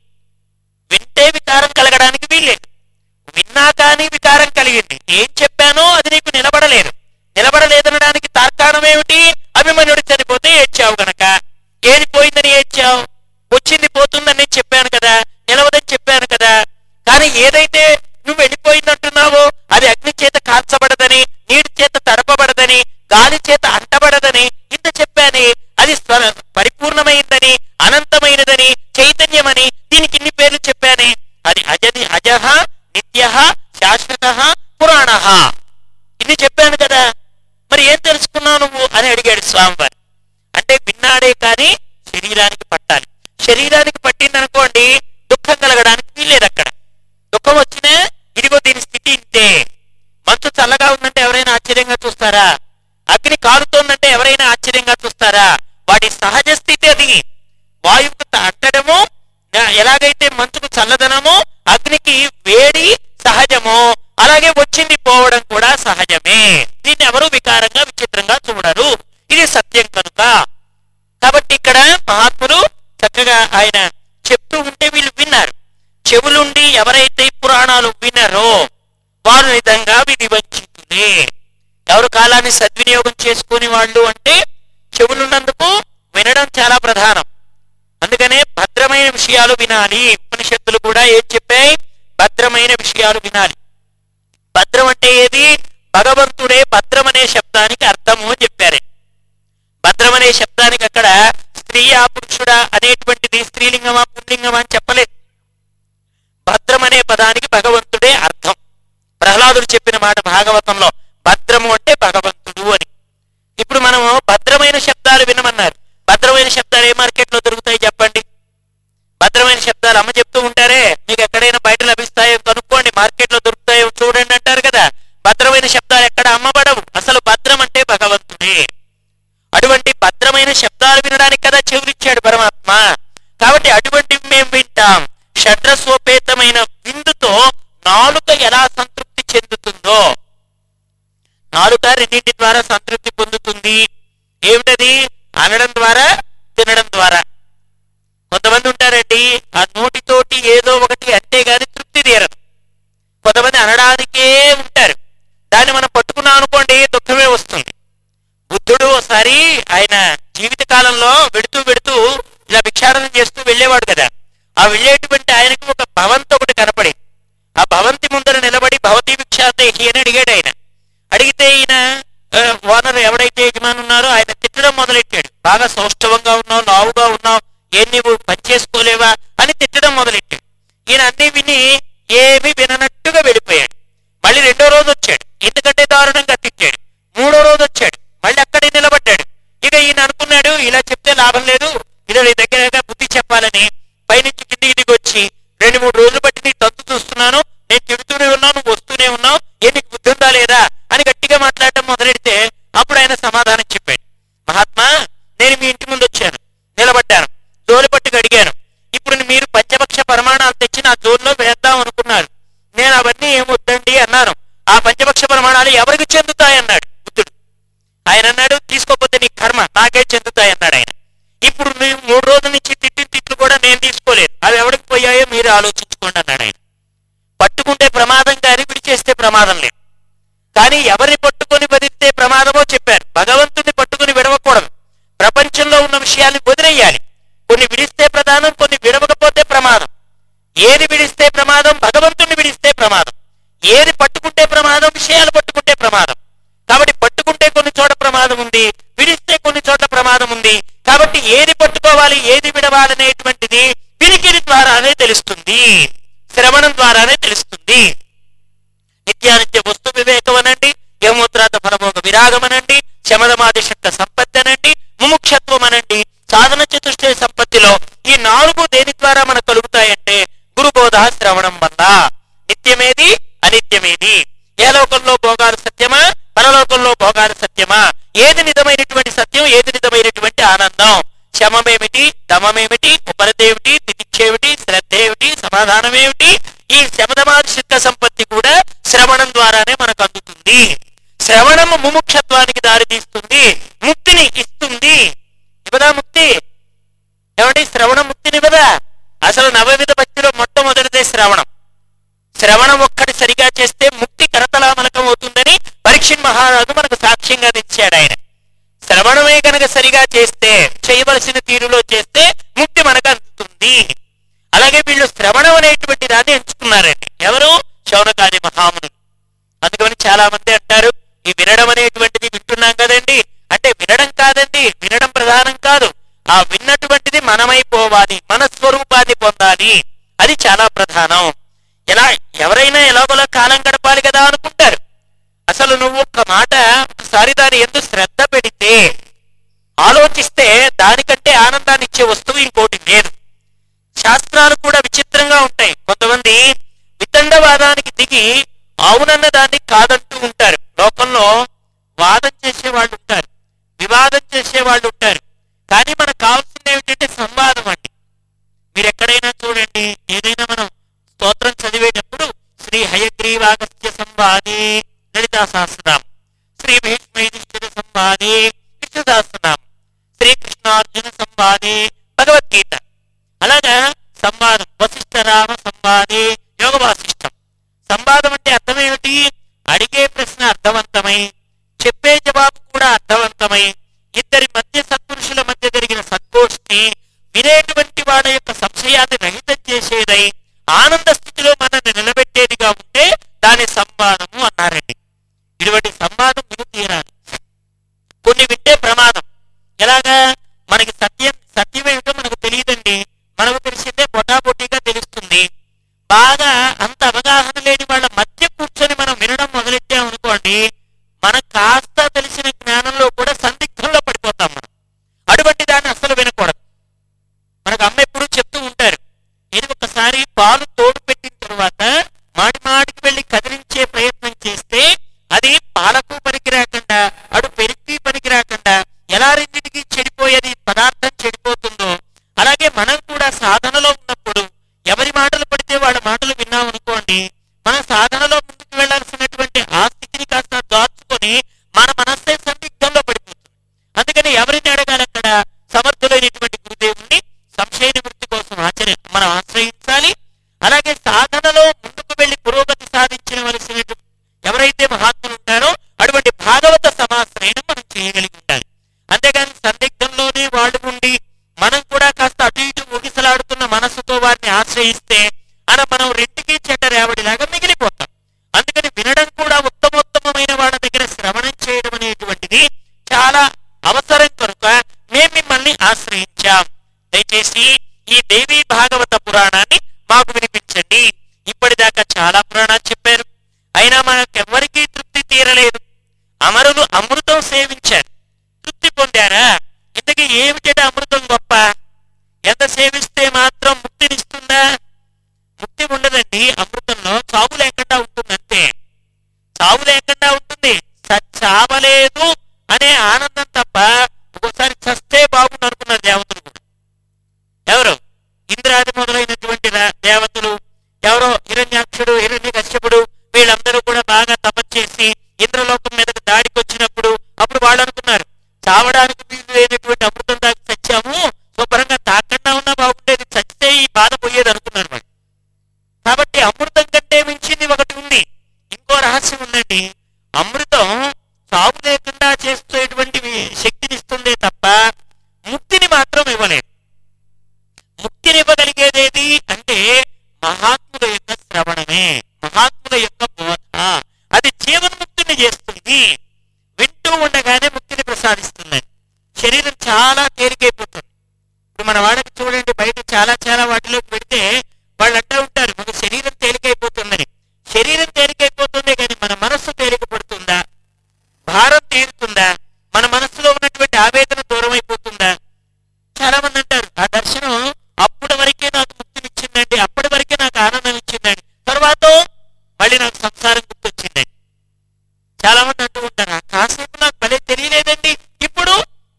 వింటే వికారం కలగడానికి వీల్లేదు విన్నా కానీ వికారం కలిగింది ఏం చెప్పానో అది నీకు నిలబడలేదు నిలబడలేదనడానికి తార్కాణం ఏమిటి అభిమన్యుడు చనిపోతే ఏడ్చావు గనక ఏది పోయిందని ఏడ్చావు వచ్చింది పోతుందని నేను చెప్పాను కదా నిలవదని చెప్పాను కదా కానీ ఏదైతే నువ్వు వెళ్ళిపోయిందంటున్నావో అది అగ్ని చేత కాల్చబడదని నీటి చేత తడపబడదని గాలి చేత అంటబడదని ఇంత చెప్పాని అది స్వ- పరిపూర్ణమైందని అనంతమైనదని చైతన్యమని దీనికి ఇన్ని పేర్లు చెప్పానే అది అజని అజహ నిత్య శాశ్వత పురాణ ఇన్ని చెప్పాను కదా మరి ఏం తెలుసుకున్నావు నువ్వు అని అడిగాడు స్వామివారు అంటే విన్నాడే కానీ శరీరానికి పట్టాలి శరీరానికి పట్టిందనుకోండి దుఃఖం కలగడానికి వీల్లేదు అక్కడ దుఃఖం వచ్చినా ఇదిగో దీని స్థితి ఇంతే మంచు చల్లగా ఉందంటే ఎవరైనా ఆశ్చర్యంగా చూస్తారా అగ్ని కాలుతోందంటే ఎవరైనా ఆశ్చర్యంగా చూస్తారా వాటి సహజ స్థితి అది వాయువుకు త- అంటడము ఆ, ఎలాగైతే మంచుకు చల్లదనమో అగ్నికి వేడి సహజమో అలాగే వచ్చింది పోవడం కూడా సహజమే దీన్ని ఎవరు వికారంగా విచిత్రంగా చూడరు ఇది సత్యం కనుక కాబట్టి ఇక్కడ మహాత్ములు చక్కగా ఆయన చెప్తూ ఉంటే వీళ్ళు విన్నారు చెవులుండి ఎవరైతే ఈ పురాణాలు వినరో వారు నిజంగా విధి వంచితులే ఎవరు కాలాన్ని సద్వినియోగం చేసుకుని వాళ్ళు అంటే చెవులున్నందుకు వినడం చాలా ప్రధానం అందుకనే భద్రమైన విషయాలు వినాలి ఉపనిషత్తులు కూడా ఏం చెప్పాయి భద్రమైన విషయాలు వినాలి భద్రం అంటే ఏది భగవంతుడే భద్రం అనే శబ్దానికి అర్థము అని చెప్పారు భద్రం అనే శబ్దానికి అక్కడ స్త్రీయా పురుషుడా అనేటువంటిది స్త్రీలింగమా పుల్లింగమా అని చెప్పలేదు భద్రం అనే పదానికి భగవంతుడే అర్థం ప్రహ్లాదుడు చెప్పిన మాట భాగవతంలో భద్రము అంటే భగవంతుడు అని ఇప్పుడు మనము భద్రమైన శబ్దాలు వినమన్నారు భద్రమైన శబ్దాలు ఏ మార్కెట్లో దొరుకుతాయి చెప్పండి భద్రమైన శబ్దాలు అమ్మ చెప్తూ ఉంటారే మీకు ఎక్కడైనా బయట లభిస్తాయో కనుక్కోండి మార్కెట్లో దొరుకుతాయో చూడండి అంటారు కదా భద్రమైన శబ్దాలు ఎక్కడ అమ్మబడవు అసలు భద్రం అంటే భగవంతుడే అటువంటి భద్రమైన శబ్దాలు వినడానికి కదా చెవులిచ్చాడు పరమాత్మ కాబట్టి అటువంటివి మేము వింటాం షడ్రసోపేతమైన విందుతో నాలుక ఎలా సంతృప్తి చెందుతుందో నాలుక రెండింటి ద్వారా సంతృప్తి పొందుతుంది ఏమిటది అనడం ద్వారా తినడం ద్వారా కొంతమంది ఉంటారండి ఆ నోటితోటి ఏదో ఒకటి అంటే గాని తృప్తి తీరదు కొంతమంది అనడానికే ఉంటారు దాన్ని మనం పట్టుకున్నాం అనుకోండి దుఃఖమే వస్తుంది బుద్ధుడు ఒకసారి ఆయన జీవిత కాలంలో వెడుతూ వెడుతూ ఇలా భిక్షాటనం చేస్తూ వెళ్ళేవాడు కదా ఆ వెళ్ళేటువంటి ఆయనకు ఒక భవంతి ఒకటి కనపడి ఆ భవంతి ముందర నిలబడి భవతి భిక్షాంతేహి అని అడిగాడు ఆయన అడిగితే ఈయన ఆ, ఓనర్ ఎవడైతే యజమాని ఉన్నారో ఆయన తిట్టడం మొదలెట్టాడు బాగా సౌష్ఠవంగా ఉన్నావు లావుగా ఉన్నావు ఏం నీవు పని చేసుకోలేవా అని తిట్టడం మొదలెట్టాడు ఈయన అన్ని విని ఏమీ విననట్టుగా వెళ్ళిపోయాడు మళ్ళీ రెండో రోజు వచ్చాడు ఎందుకంటే దారుణంగా తిట్టాడు మూడో రోజు వచ్చాడు మళ్ళీ అక్కడే నిలబడ్డాడు ఇక ఈయన అనుకున్నాడు ఇలా చెప్తే లాభం లేదు ఇలా నీ దగ్గరగా బుద్ధి చెప్పాలని పైనుంచి కిందికి దిగి వచ్చి రెండు మూడు రోజులు బట్టి నీ తంతు చూస్తున్నాను నేను తిడుతూనే ఉన్నావు నువ్వు వస్తూనే ఉన్నావు ఏ నీకు బుద్ధి ఉందా లేదా అని గట్టిగా మాట్లాడటం మొదలెడితే అప్పుడు ఆయన సమాధానం చెప్పాడు మహాత్మా నేను మీ ఇంటి ముందు వచ్చాను నిలబడ్డాను జోలి పట్టుకు అడిగాను ఇప్పుడు మీరు పంచపక్ష ప్రమాణాలు తెచ్చి నా జోల్లో వేద్దాం అనుకున్నారు నేను అవన్నీ ఏం వద్దండి అన్నాను ఆ పంచపక్ష ప్రమాణాలు ఎవరికి చెందుతాయి అన్నాడు బుద్ధుడు ఆయన అన్నాడు తీసుకోకపోతే నీ కర్మ నాకే చెందుతాయి అన్నాడు ఆయన ఇప్పుడు నువ్వు మూడు రోజుల నుంచి తిట్టిన తిట్లు కూడా నేను తీసుకోలేదు అవి ఎవరికి పోయాయో మీరు ఆలోచించుకోండి అన్నాడు ఆయన పట్టుకుంటే ప్రమాదం కానీ విడిచేస్తే ప్రమాదం లేదు కానీ ఎవరిని పట్టుకొని బదిలితే ప్రమాదమో ప్రధానం కొన్ని విడవకపోతే ప్రమాదం ఏది విడిస్తే ప్రమాదం భగవంతుణ్ణి విడిస్తే ప్రమాదం ఏది పట్టుకుంటే ప్రమాదం విషయాలు పట్టుకుంటే ప్రమాదం కాబట్టి పట్టుకుంటే కొన్ని చోట ప్రమాదం ఉంది విడిస్తే కొన్ని చోట్ల ప్రమాదం ఉంది కాబట్టి ఏది పట్టుకోవాలి ఏది విడవాలనేటువంటిది వినికిడి ద్వారానే తెలుస్తుంది శ్రవణం ద్వారానే తెలుస్తుంది నిత్యానిత్య వస్తు వివేకం అనండి యమూత్రాత ఫలమోగ విరాగం అనండి శమదమాది శక్త సంపత్తి అనండి ముముక్షత్వం అనండి సాధన చతుష్టయ సంపత్తిలో ఈ నాలుగు దేని ద్వారా మనకు కలుగుతాయంటే గురుబోధ శ్రవణం వల్ల నిత్యమేది అనిత్యమేది ఏ లోకంలో భోగాలు సత్యమా పరలోకంలో భోగాలు సత్యమా ఏది నిజమైనటువంటి సత్యం ఏది నిజమైనటువంటి ఆనందం శమమేమిటి దమమేమిటి ఉపరతేమిటి తితిక్షేమిటి శ్రద్ధ ఏమిటి సమాధానం ఏమిటి ఈ శమదమాది చిత్త సంపత్తి కూడా శ్రవణం ద్వారానే మనకు అందుతుంది శ్రవణము ముముక్షత్వానికి దారితీస్తుంది ముక్తిని ఇస్తుంది ఇవదా ముక్తి ఏమండి శ్రవణ ముక్తిని కదా అసలు నవవిధ భక్తిలో మొట్టమొదటిదే శ్రవణం శ్రవణం ఒక్కటి సరిగా చేస్తే ముక్తి కరతలామలకం అవుతుందని పరీక్షణ్ మహారాజు మనకు సాక్ష్యంగా తెచ్చాడు ఆయన శ్రవణమే కనుక సరిగా చేస్తే చేయవలసిన తీరులో చేస్తే ముక్తి మనకు అందుతుంది అలాగే వీళ్ళు శ్రవణం అనేటువంటి దాన్ని ఎంచుకున్నారండి ఎవరు శౌనకాది మహామునులు అందుకని చాలా మంది అంటారు ఈ వినడం అనేటువంటిది వింటున్నాం కదండి అంటే వినడం కాదండి వినడం ప్రధానం కాదు ఆ విన్నటువంటిది మనమైపోవాలి మన స్వరూపాన్ని పొందాలి అది చాలా ప్రధానం ఎలా ఎవరైనా ఎలాగోలా కాలం గడపాలి కదా అనుకుంటారు అసలు నువ్వు ఒక్క మాట ఒకసారి దాని ఎందు శ్రద్ధ పెడితే ఆలోచిస్తే దానికంటే ఆనందాన్ని ఇచ్చే వస్తువు ఇంకోటి లేదు శాస్త్రాలు కూడా విచిత్రంగా ఉంటాయి కొంతమంది వితండవాదానికి దిగి అవునన్న దాన్ని కాదంటూ ఉంటారు లోకంలో వాదం చేసే వాళ్ళు ఉంటారు వివాదం చేసే వాళ్ళు ఉంటారు కానీ మనకు కావాల్సింది ఏమిటంటే సంవాదం అండి మీరు ఎక్కడైనా చూడండి ఏదైనా మనం స్తోత్రం చదివేటప్పుడు శ్రీ హయగ్రీవాగస్త్య సంవాది లలితా సహస్రనామం శ్రీ భీష్మైధిష్ఠిర సంవాది కృష్ణదాసనామం శ్రీ కృష్ణార్జున సంవాది భగవద్గీత అలాగా సంవాదం వశిష్ఠ రామ సంవాది యోగ వాసిష్టం సంవాదం అంటే అర్థం ఏమిటి అడిగే ప్రశ్న అర్థవంతమై చెప్పే జవాబు కూడా అర్థవంతమై ఇద్దరి మధ్య సత్పురుషుల మధ్య జరిగిన సత్గోష్ఠి వినేటువంటి వాడి యొక్క సంశయాన్ని రహితం చేసేదై ఆనంద స్థితిలో మనల్ని నిలబెట్టేదిగా ఉంటే దాని సంవాదము అన్నారండి ఇటువంటి సంవాదం విని తీరాలి కొన్ని వింటే ప్రమాదం ఎలాగా మనకి సత్యం సత్యం ఏమిటో మనకు తెలియదండి మనకు తెలిసిందే పొటాపొటీగా తెలుస్తుంది బాగా అంత అవగాహన లేని వాళ్ళ మధ్య కూర్చొని మనం వినడం మొదలెట్టామనుకోండి మనకు కాస్త తెలిసిన జ్ఞానంలో కూడా సందిగ్ధంలో పడిపోతాం మనం అటువంటి దాన్ని అస్సలు వినకూడదు మనకు అమ్మ ఎప్పుడు చెప్తూ ఉంటారు ఇది ఒకసారి పాలు తోడు పెట్టిన తర్వాత మాటి మాటికి వెళ్ళి కదిలించే ప్రయత్నం చేస్తే అది పాలకు పనికి రాకుండా అడు పెరిగి పనికి రాకుండా ఎలా రెండింటికి చెడిపోయేది పదార్థం చెడిపోతుందో అలాగే మనం కూడా సాధనలో ఉన్నప్పుడు ఎవరి మాటలు పడితే వాళ్ళ మాటలు విన్నాం అనుకోండి మన సాధనలో ముందుకు వెళ్లాల్సినటువంటి ఆ స్థితిని కాస్త దాచుకొని మన మనస్సే సందిగ్ధంలో పడిపోతుంది అందుకని ఎవరిని అడగాలి అక్కడ సమర్థులైనటువంటి గురుదేవుణ్ణి సంశయ నివృత్తి కోసం ఆచరి మనం ఆశ్రయించాలి అలాగే సాధనలో ముందుకు వెళ్లి పురోగతి సాధించవలసిన ఎవరైతే మహాత్ములు ఉంటారో అటువంటి భాగవత సమాశ్రయణం మనం చేయగలిగి ఉండాలి అంతేగాని సందిగ్ధంలోనే వాళ్ళు ఉండి మనం కూడా కాస్త అటు ఇటు ఊగిసలాడుతున్న మనస్సుతో వారిని ఆశ్రయిస్తే అలా మనం రెంటికి చెడ్డ రేవడిలాగా మిగిలిపోతాం అందుకని వినడం కూడా ఉత్తమోత్తమైన వాళ్ళ దగ్గర శ్రవణం చేయడం అనేటువంటిది చాలా అవసరం కనుక మేము మిమ్మల్ని ఆశ్రయించాం దయచేసి ఈ దేవీ భాగవత పురాణాన్ని మాకు వినిపించండి ఇప్పటిదాకా చాలా పురాణాలు చెప్పారు అయినా మనకెవ్వరికీ తృప్తి తీరలేదు అమరులు అమృతం సేవించారు తృప్తి పొందారా ఇంతకీ ఏమిటంటే అమృతం గొప్ప ఎంత సేవిస్తే మాత్రం ముక్తినిస్తుందా ముక్తి ఉండదండి అమృతంలో చావు లేకుండా ఉంటుందంతే చావు లేకుండా ఉంటుంది స- చావలేదు అనే ఆనందం తప్ప ఒక్కోసారి చస్తే బాగుండు అనుకున్నారు దేవతలు కూడా ఎవరు ఇంద్రాది మొదలైనటువంటి రా- దేవతలు ఎవరో హిరణ్యాక్షుడు హిరణ్య కశ్యపుడు వీళ్ళందరూ కూడా బాగా తపస్సేసి ఇంద్రలోకం మీదకి దాడికి వచ్చినప్పుడు అప్పుడు వాళ్ళు అనుకున్నారు చావడానికి వీలు లేనటువంటి అమృతం దాకా చచ్చాము శుభ్రంగా తాకుండా ఉన్నా బాగుండేది చచ్చితే ఈ బాధ పోయేది అనుకున్నారు వాళ్ళు కాబట్టి అమృతం కంటే మించింది ఒకటి ఉంది ఇంకో రహస్యం ఉందండి అమృతం సాగు లేకుండా చేసేటువంటి శక్తినిస్తుందే తప్ప ముక్తిని మాత్రం ఇవ్వలేదు ముక్తిని ఏమిటి అంటే మహాత్ముల యొక్క శ్రవణమే మహాత్ముల యొక్క బోధ అది జీవన్ముక్తిని చేస్తుంది వింటూ ఉండగానే ముక్తిని ప్రసాదిస్తుందండి శరీరం చాలా తేలికైపోతుంది ఇప్పుడు మన వాళ్ళకి చూడండి బయట చాలా చాలా వాటిలోకి పెడితే వాళ్ళు అంటూ ఉంటారు మన శరీరం తేలికైపోతుందని శరీరం తేలికైపోతుంది కానీ మన మనస్సు తేలిక పడుతుందా భారం తీరుతుందా మన మనస్సులో ఉన్నటువంటి ఆవేదన దూరం అయిపోతుందా చాలా మంది అంటారు ఆ దర్శనం అప్పటి వరకే నాకు ముక్తినిచ్చిందండి అప్పటి వరకే నాకు ఆనందం ఇచ్చిందండి తర్వాత మళ్ళీ నాకు సంసారం గుర్తొచ్చిందండి చాలా మంది అంటూ ఉంటారు "ఆ కాసేపు నాకు భలే తెలియలేదండి ఇప్పుడు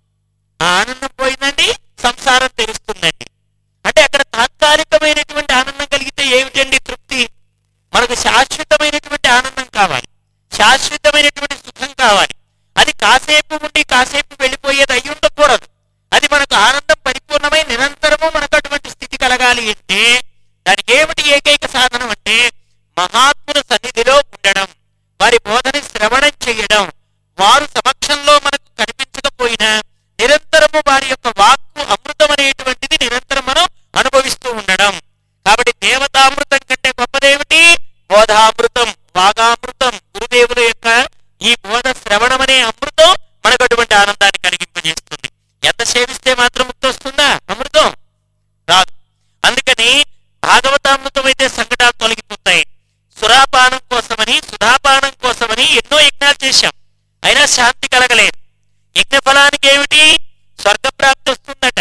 ఆ ఆనందం పోయిందండి సంసారం తెలుస్తుందండి అంటే అక్కడ తాత్కాలికమైనటువంటి ఆనందం కలిగితే ఏమిటండి తృప్తి మనకు శాశ్వతమైనటువంటి ఆనందం కావాలి శాశ్వతమైనటువంటి సుఖం కావాలి అది కాసేపు ఉండి కాసేపు వెళ్ళిపోయేది అయి ఉండకూడదు అది మనకు ఆనందం పరిపూర్ణమై నిరంతరము మనకు అటువంటి స్థితి కలగాలి అంటే దానికి ఏమిటి ఏకైక సాధనం అంటే మహాత్ముల సన్నిధిలో ఉండడం వారి బోధని శ్రవణం చేయడం వారు సమక్షంలో మనకు కనిపించకపోయినా నిరంతరము వారి యొక్క వాక్కు అమృతం అనేటువంటిది నిరంతరం మనం అనుభవిస్తూ ఉండడం కాబట్టి దేవతామృతం కంటే గొప్పదేమిటి బోధామృతం వాగామృతం గురుదేవుల యొక్క ఈ బోధ శ్రవణం అనే అమృతం మనకు అటువంటి ఆనందాన్ని కలిగింపజేస్తుంది ఎంత సేవిస్తే మాత్రం ముక్తి వస్తుందా అమృతం రాదు అందుకని భాగవతామృతం అయితే సంకటాలు తొలగిపోతాయి సురాపానం కోసమని సుధాపానం కోసమని ఎన్నో యజ్ఞాలు చేశాం అయినా శాంతి కలగలేదు యజ్ఞ ఫలానికి ఏమిటి స్వర్గప్రాప్తి వస్తుందట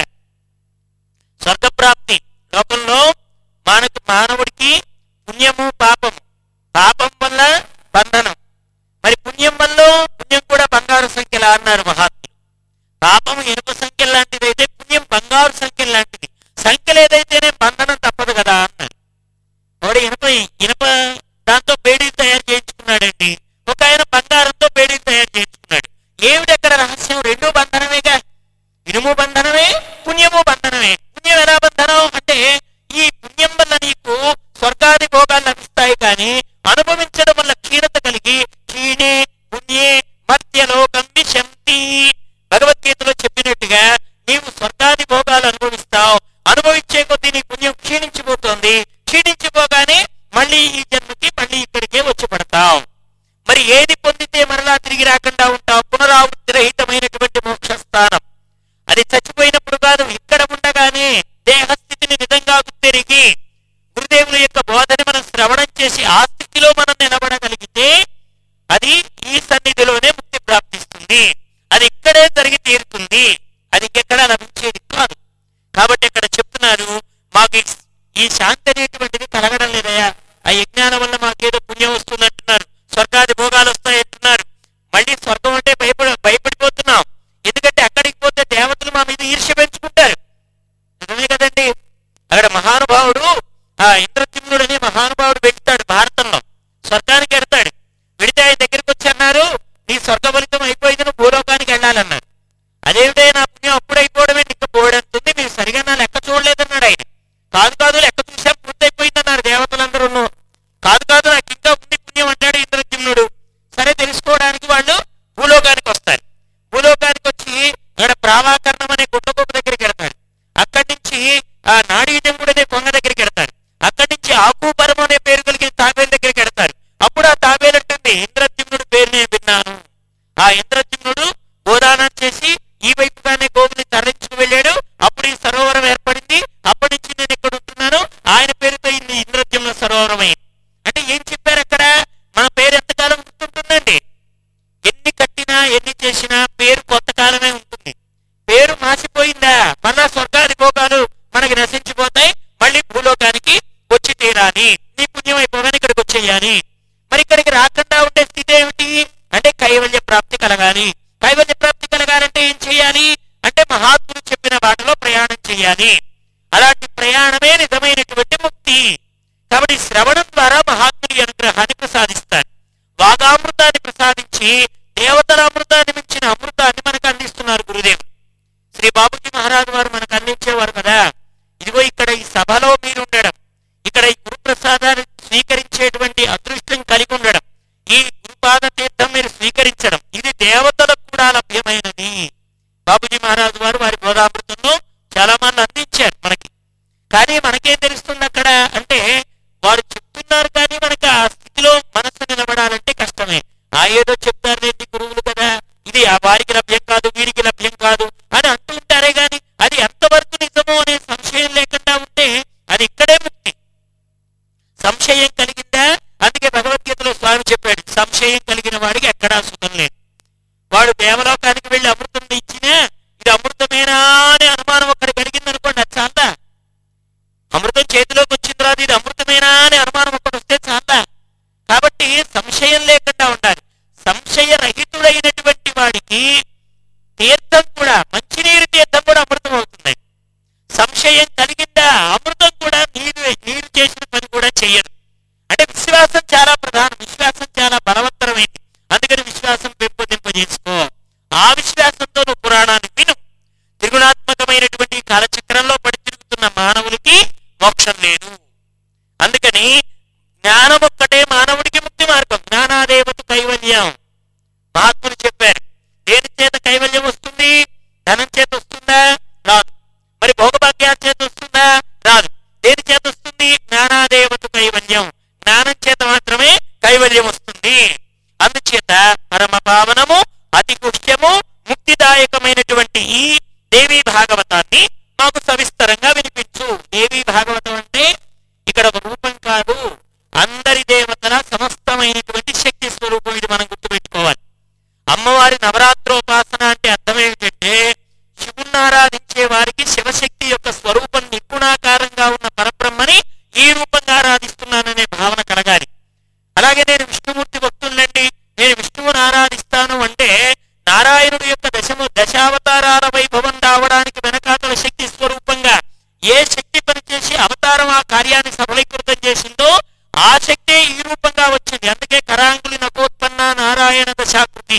స్వర్గప్రాప్తి లోకంలో మనకు మానవుడికి పుణ్యము పాపము పాపం వల్ల బంధనం మరి పుణ్యం వల్ల పుణ్యం కూడా బంగారు సంఖ్యలా అన్నారు మహాత్ములు పాపం ఇనుప సంఖ్య లాంటిది అయితే పుణ్యం బంగారు సంఖ్య లాంటిది సంఖ్యలు ఏదైతేనే బంధనం తప్పదు కదా అన్నారు వాడు ఇనుప ఇనుప దాంతో బేడీలు తయారు చేయించుకున్నాడండి ఒక ఆయన బంగారంతో బేడీలు తయారు చేయించుకున్నాడు ఏమిటి అక్కడ రహస్యం రెండు బంధనమేగా ఇనుము బంధనమే పుణ్యము బంధనమే పుణ్యం ఎలా బంధనం అంటే ఈ పుణ్యం వల్ల నీకు స్వర్గాది భోగాలు లభిస్తాయి కానీ అనుభవించడం వల్ల క్షీణత కలిగి క్షీణే పుణ్యే మధ్యలోకం విశంతి భగవద్గీతలో చెప్పినట్టుగా నీవు స్వర్గాది భోగాలు అనుభవిస్తావు అనుభవించే కొద్దీ నీ పుణ్యం క్షీణించిపోతుంది క్షీణించిపోగానే మళ్ళీ ఈ జన్మకి మళ్ళీ ఇక్కడికే వచ్చి పడతావు మరి ఏది పొందితే మరలా తిరిగి రాకుండా ఉంటావు పునరావృత్తి రహితమైనటువంటి మోక్ష స్థానం అది చచ్చిపోయినప్పుడు కాదు ఇక్కడ ఉండగానే దేహస్థితిని నిజంగా గుర్తెరిగి గురుదేవుల యొక్క బోధని మనం శ్రవణం చేసి ఆ స్థితిలో మనం నిలబడగలిగితే అది ఈ సన్నిధిలోనే ముక్తి ప్రాప్తిస్తుంది అది ఇక్కడే జరిగి తీరుతుంది అది ఇంకెక్కడా లభించేది కాదు కాబట్టి ఇక్కడ చెప్తున్నారు మాకు ఈ- ఈ శాంతి అనేటువంటిది కలగడం లేదయా ఆ యజ్ఞాల వల్ల మాకేదో పుణ్యం వస్తుంది అంటున్నారు స్వర్గాది భోగాలు వస్తాయి అంటున్నారు మళ్ళీ స్వర్గం అంటే భయపడ భయపడిపోతున్నాం ఎందుకంటే అక్కడికి పోతే దేవతలు మా మీద ఈర్ష్య పెంచుకుంటారు నిజమే కదండి అక్కడ మహానుభావుడు ఆ ఇంద్రజిమ్నుడు అనే మహానుభావుడు వెళ్తాడు భారతంలో స్వర్గానికి వెడతాడు వెడితే ఆయన దగ్గరికి వచ్చి అన్నారు నీ స్వర్గ ఫలితం అయిపోయింది నువ్వు భూలోకానికి వెళ్ళాలన్నారు అదేమిటే నా పుణ్యం అప్పుడు అయిపోవడమే ఇంకా పోవడంతుంది మీరు సరిగా నా లెక్క చూడలేదన్నాడు ఆయన కాదు కాదు లెక్క చూసాం పూర్తయిపోయిందన్నారు దేవతలందరూ కాదు కాదు నాకు ఇంకా ఉంది పుణ్యం అంటాడు ఇంద్రజిమ్నుడు సరే తెలుసుకోవడానికి వాళ్ళు భూలోకానికి వస్తారు భూలోకానికి వచ్చి అక్కడ ప్రావాకరణం అనే గుడ్లగొప్ప దగ్గరికి వెడతారు అక్కడి నుంచి ఆ నాడీజంగుడు అనే కొంగ దగ్గరికి వెడతారు అక్కడి నుంచి ఆకుపరం అనే పేరు కలిగిన తాబేలు దగ్గరికి వెడతారు అప్పుడు ఆ తాబేలు అంటుంది ఇంద్రజిమ్నుడు పేరు నేను విన్నాను ఆ ఇంద్రజిమ్నుడు గోదానం చేసి ఈ వైపుగానే గోవుని తరలించుకు వెళ్ళాడు అప్పుడు ఈ సరోవరం ఏర్పడింది అప్పటి నుంచి నేను ఇక్కడ ఉంటున్నాను ఆయన పేరుతో ఇది ఇంద్రజిమ్న సరోవరం అయింది అంటే ఏం చెప్పారు అక్కడ మన పేరు ఎంతకాలం గుర్తుంటుందండి ఎన్ని కట్టినా ఎన్ని చేసినా పేరు కొంతకాలమే ఉంటుంది పేరు మాసిపోయిందా మళ్ళా స్వర్గాది భోగాలు మనకి నశించిపోతాయి మళ్ళీ భూలోకానికి వచ్చి తీరాలి నీ పుణ్యం అయిపోగానే ఇక్కడికి వచ్చేయాలి మరి ఇక్కడికి రాకుండా ఉండే స్థితి ఏమిటి అంటే కైవల్య ప్రాప్తి కలగాలి కైవల్య ప్రాప్తి కలగాలంటే ఏం చేయాలి అంటే మహాత్ములు చెప్పిన బాటలో ప్రయాణం చేయాలి అలాంటి ప్రయాణమే నిజమైనటువంటి ముక్తి కాబట్టి శ్రవణం ద్వారా మహాత్ముని అనుగ్రహాన్ని ప్రసాదిస్తారు వాగామృతాన్ని ప్రసాదించి దేవతల అమృతాన్ని మించిన అమృతాన్ని మనకు అందిస్తున్నారు గురుదేవుడు శ్రీ బాబుజీ మహారాజు వారు మనకు అందించేవారు కదా ఇదిగో ఇక్కడ ఈ సభలో మీరు ఉండడం ఇక్కడ ఈ గురు ప్రసాదాన్ని స్వీకరించేటువంటి అదృష్టం కలిగి ఉండడం ఈ గురుపాద తీర్థం మీరు స్వీకరించడం ఇది దేవతలకు కూడా లభ్యమైనది బాబుజీ మహారాజు వారు వారి బోధామృతంలో చాలా మంది అందించారు మనకి కానీ మనకేం తెలుస్తుంది అక్కడ అంటే వారు చెప్తున్నారు కానీ మనకి ఆ స్థితిలో మనస్సు నిలబడాలంటే కష్టమే ఆ ఏదో చెప్తారులేండి గురువులు కదా ఇది ఆ వారికి లభ్యం కాదు వీరికి లభ్యం కాదు అని అంటూ ఉంటారే గాని అది ఎంతవరకు నిజమో అనే సంశయం లేకుండా ఉంటే అది ఇక్కడే ముక్తి సంశయం కలిగిందా అందుకే భగవద్గీతలో స్వామి చెప్పాడు సంశయం కలిగిన వాడికి ఎక్కడా సుఖం లేదు వాడు దేవలోకానికి వెళ్ళి అమృతం ఇచ్చినా ఇది అమృతమేనా అనే అనుమానం ఒక్కడి కలిగింది అనుకోండి అది చాలా అమృతం చేతిలోకి వచ్చిన తర్వాత ఇది అమృతమేనా అనే అనుమానం ఒక్కటి వస్తే చాలా కాబట్టి సంశయం లేకుండా ఉండాలి సంశయ రహితుడైనటువంటి వాడికి తీర్థం కూడా మంచినీరు తీర్థం కూడా అమృతం అవుతుంది సంశయం కలిగిందా అమృతం కూడా నీరు నీరు చేసిన పని కూడా చెయ్యదు అంటే విశ్వాసం చాలా ప్రధానం విశ్వాసం చాలా బలవత్తరమైంది అందుకని విశ్వాసం పెంపొందింపజేసుకో ఆ విశ్వాసంతో నువ్వు పురాణాన్ని విను త్రిగుణాత్మకమైనటువంటి ఈ కాలచక్రంలో పడి తిరుగుతున్న మానవులకి మోక్షం లేదు అందుకని జ్ఞానం ఒక్కటే మానవుడికి ముక్తి మార్గం జ్ఞానాదేవత కైవల్యం మహాత్ములు చెప్పారు దేని చేత కైవల్యం వస్తుంది ధనం చేత వస్తుందా రాదు మరి భోగభాగ్యాల చేత వస్తుందా రాదు దేని చేత వస్తుంది జ్ఞానాదేవత కైవల్యం జ్ఞానం చేత మాత్రమే కైవల్యం వస్తుంది అందుచేత పరమ పావనము అతి గుహ్యము ముక్తిదాయకమైనటువంటి ఈ దేవీ భాగవతాన్ని మాకు సవిస్తరంగా వినిపించు దేవీ భాగవతం అంటే ఇక్కడ ఒక రూపం కాదు అందరి దేవతల సమస్తమైనటువంటి శక్తి స్వరూపం ఇది మనం గుర్తుపెట్టుకోవాలి అమ్మవారి నవరాత్రోపాసన అంటే అర్థం ఏమిటంటే శివుణ్ణి ఆరాధించే వారికి శివశక్తి యొక్క స్వరూపం నిపుణాకారంగా ఉన్న పరబ్రహ్మని ఈ రూపంగా ఆరాధిస్తున్నాననే భావన కలగాలి అలాగే నేను విష్ణుమూర్తి భక్తులండి నేను విష్ణువుని ఆరాధిస్తాను అంటే నారాయణుడి యొక్క దశము దశావతారాల వైభవం రావడానికి వెనకాతల శక్తి స్వరూపంగా ఏ శక్తి పనిచేసి అవతారం ఆ కార్యాన్ని సఫలీకృతం చేసిందో ఆ శక్తే ఈ రూపంగా వచ్చింది అందుకే కరాంగులి నకోత్పన్న నారాయణ దశాకృతి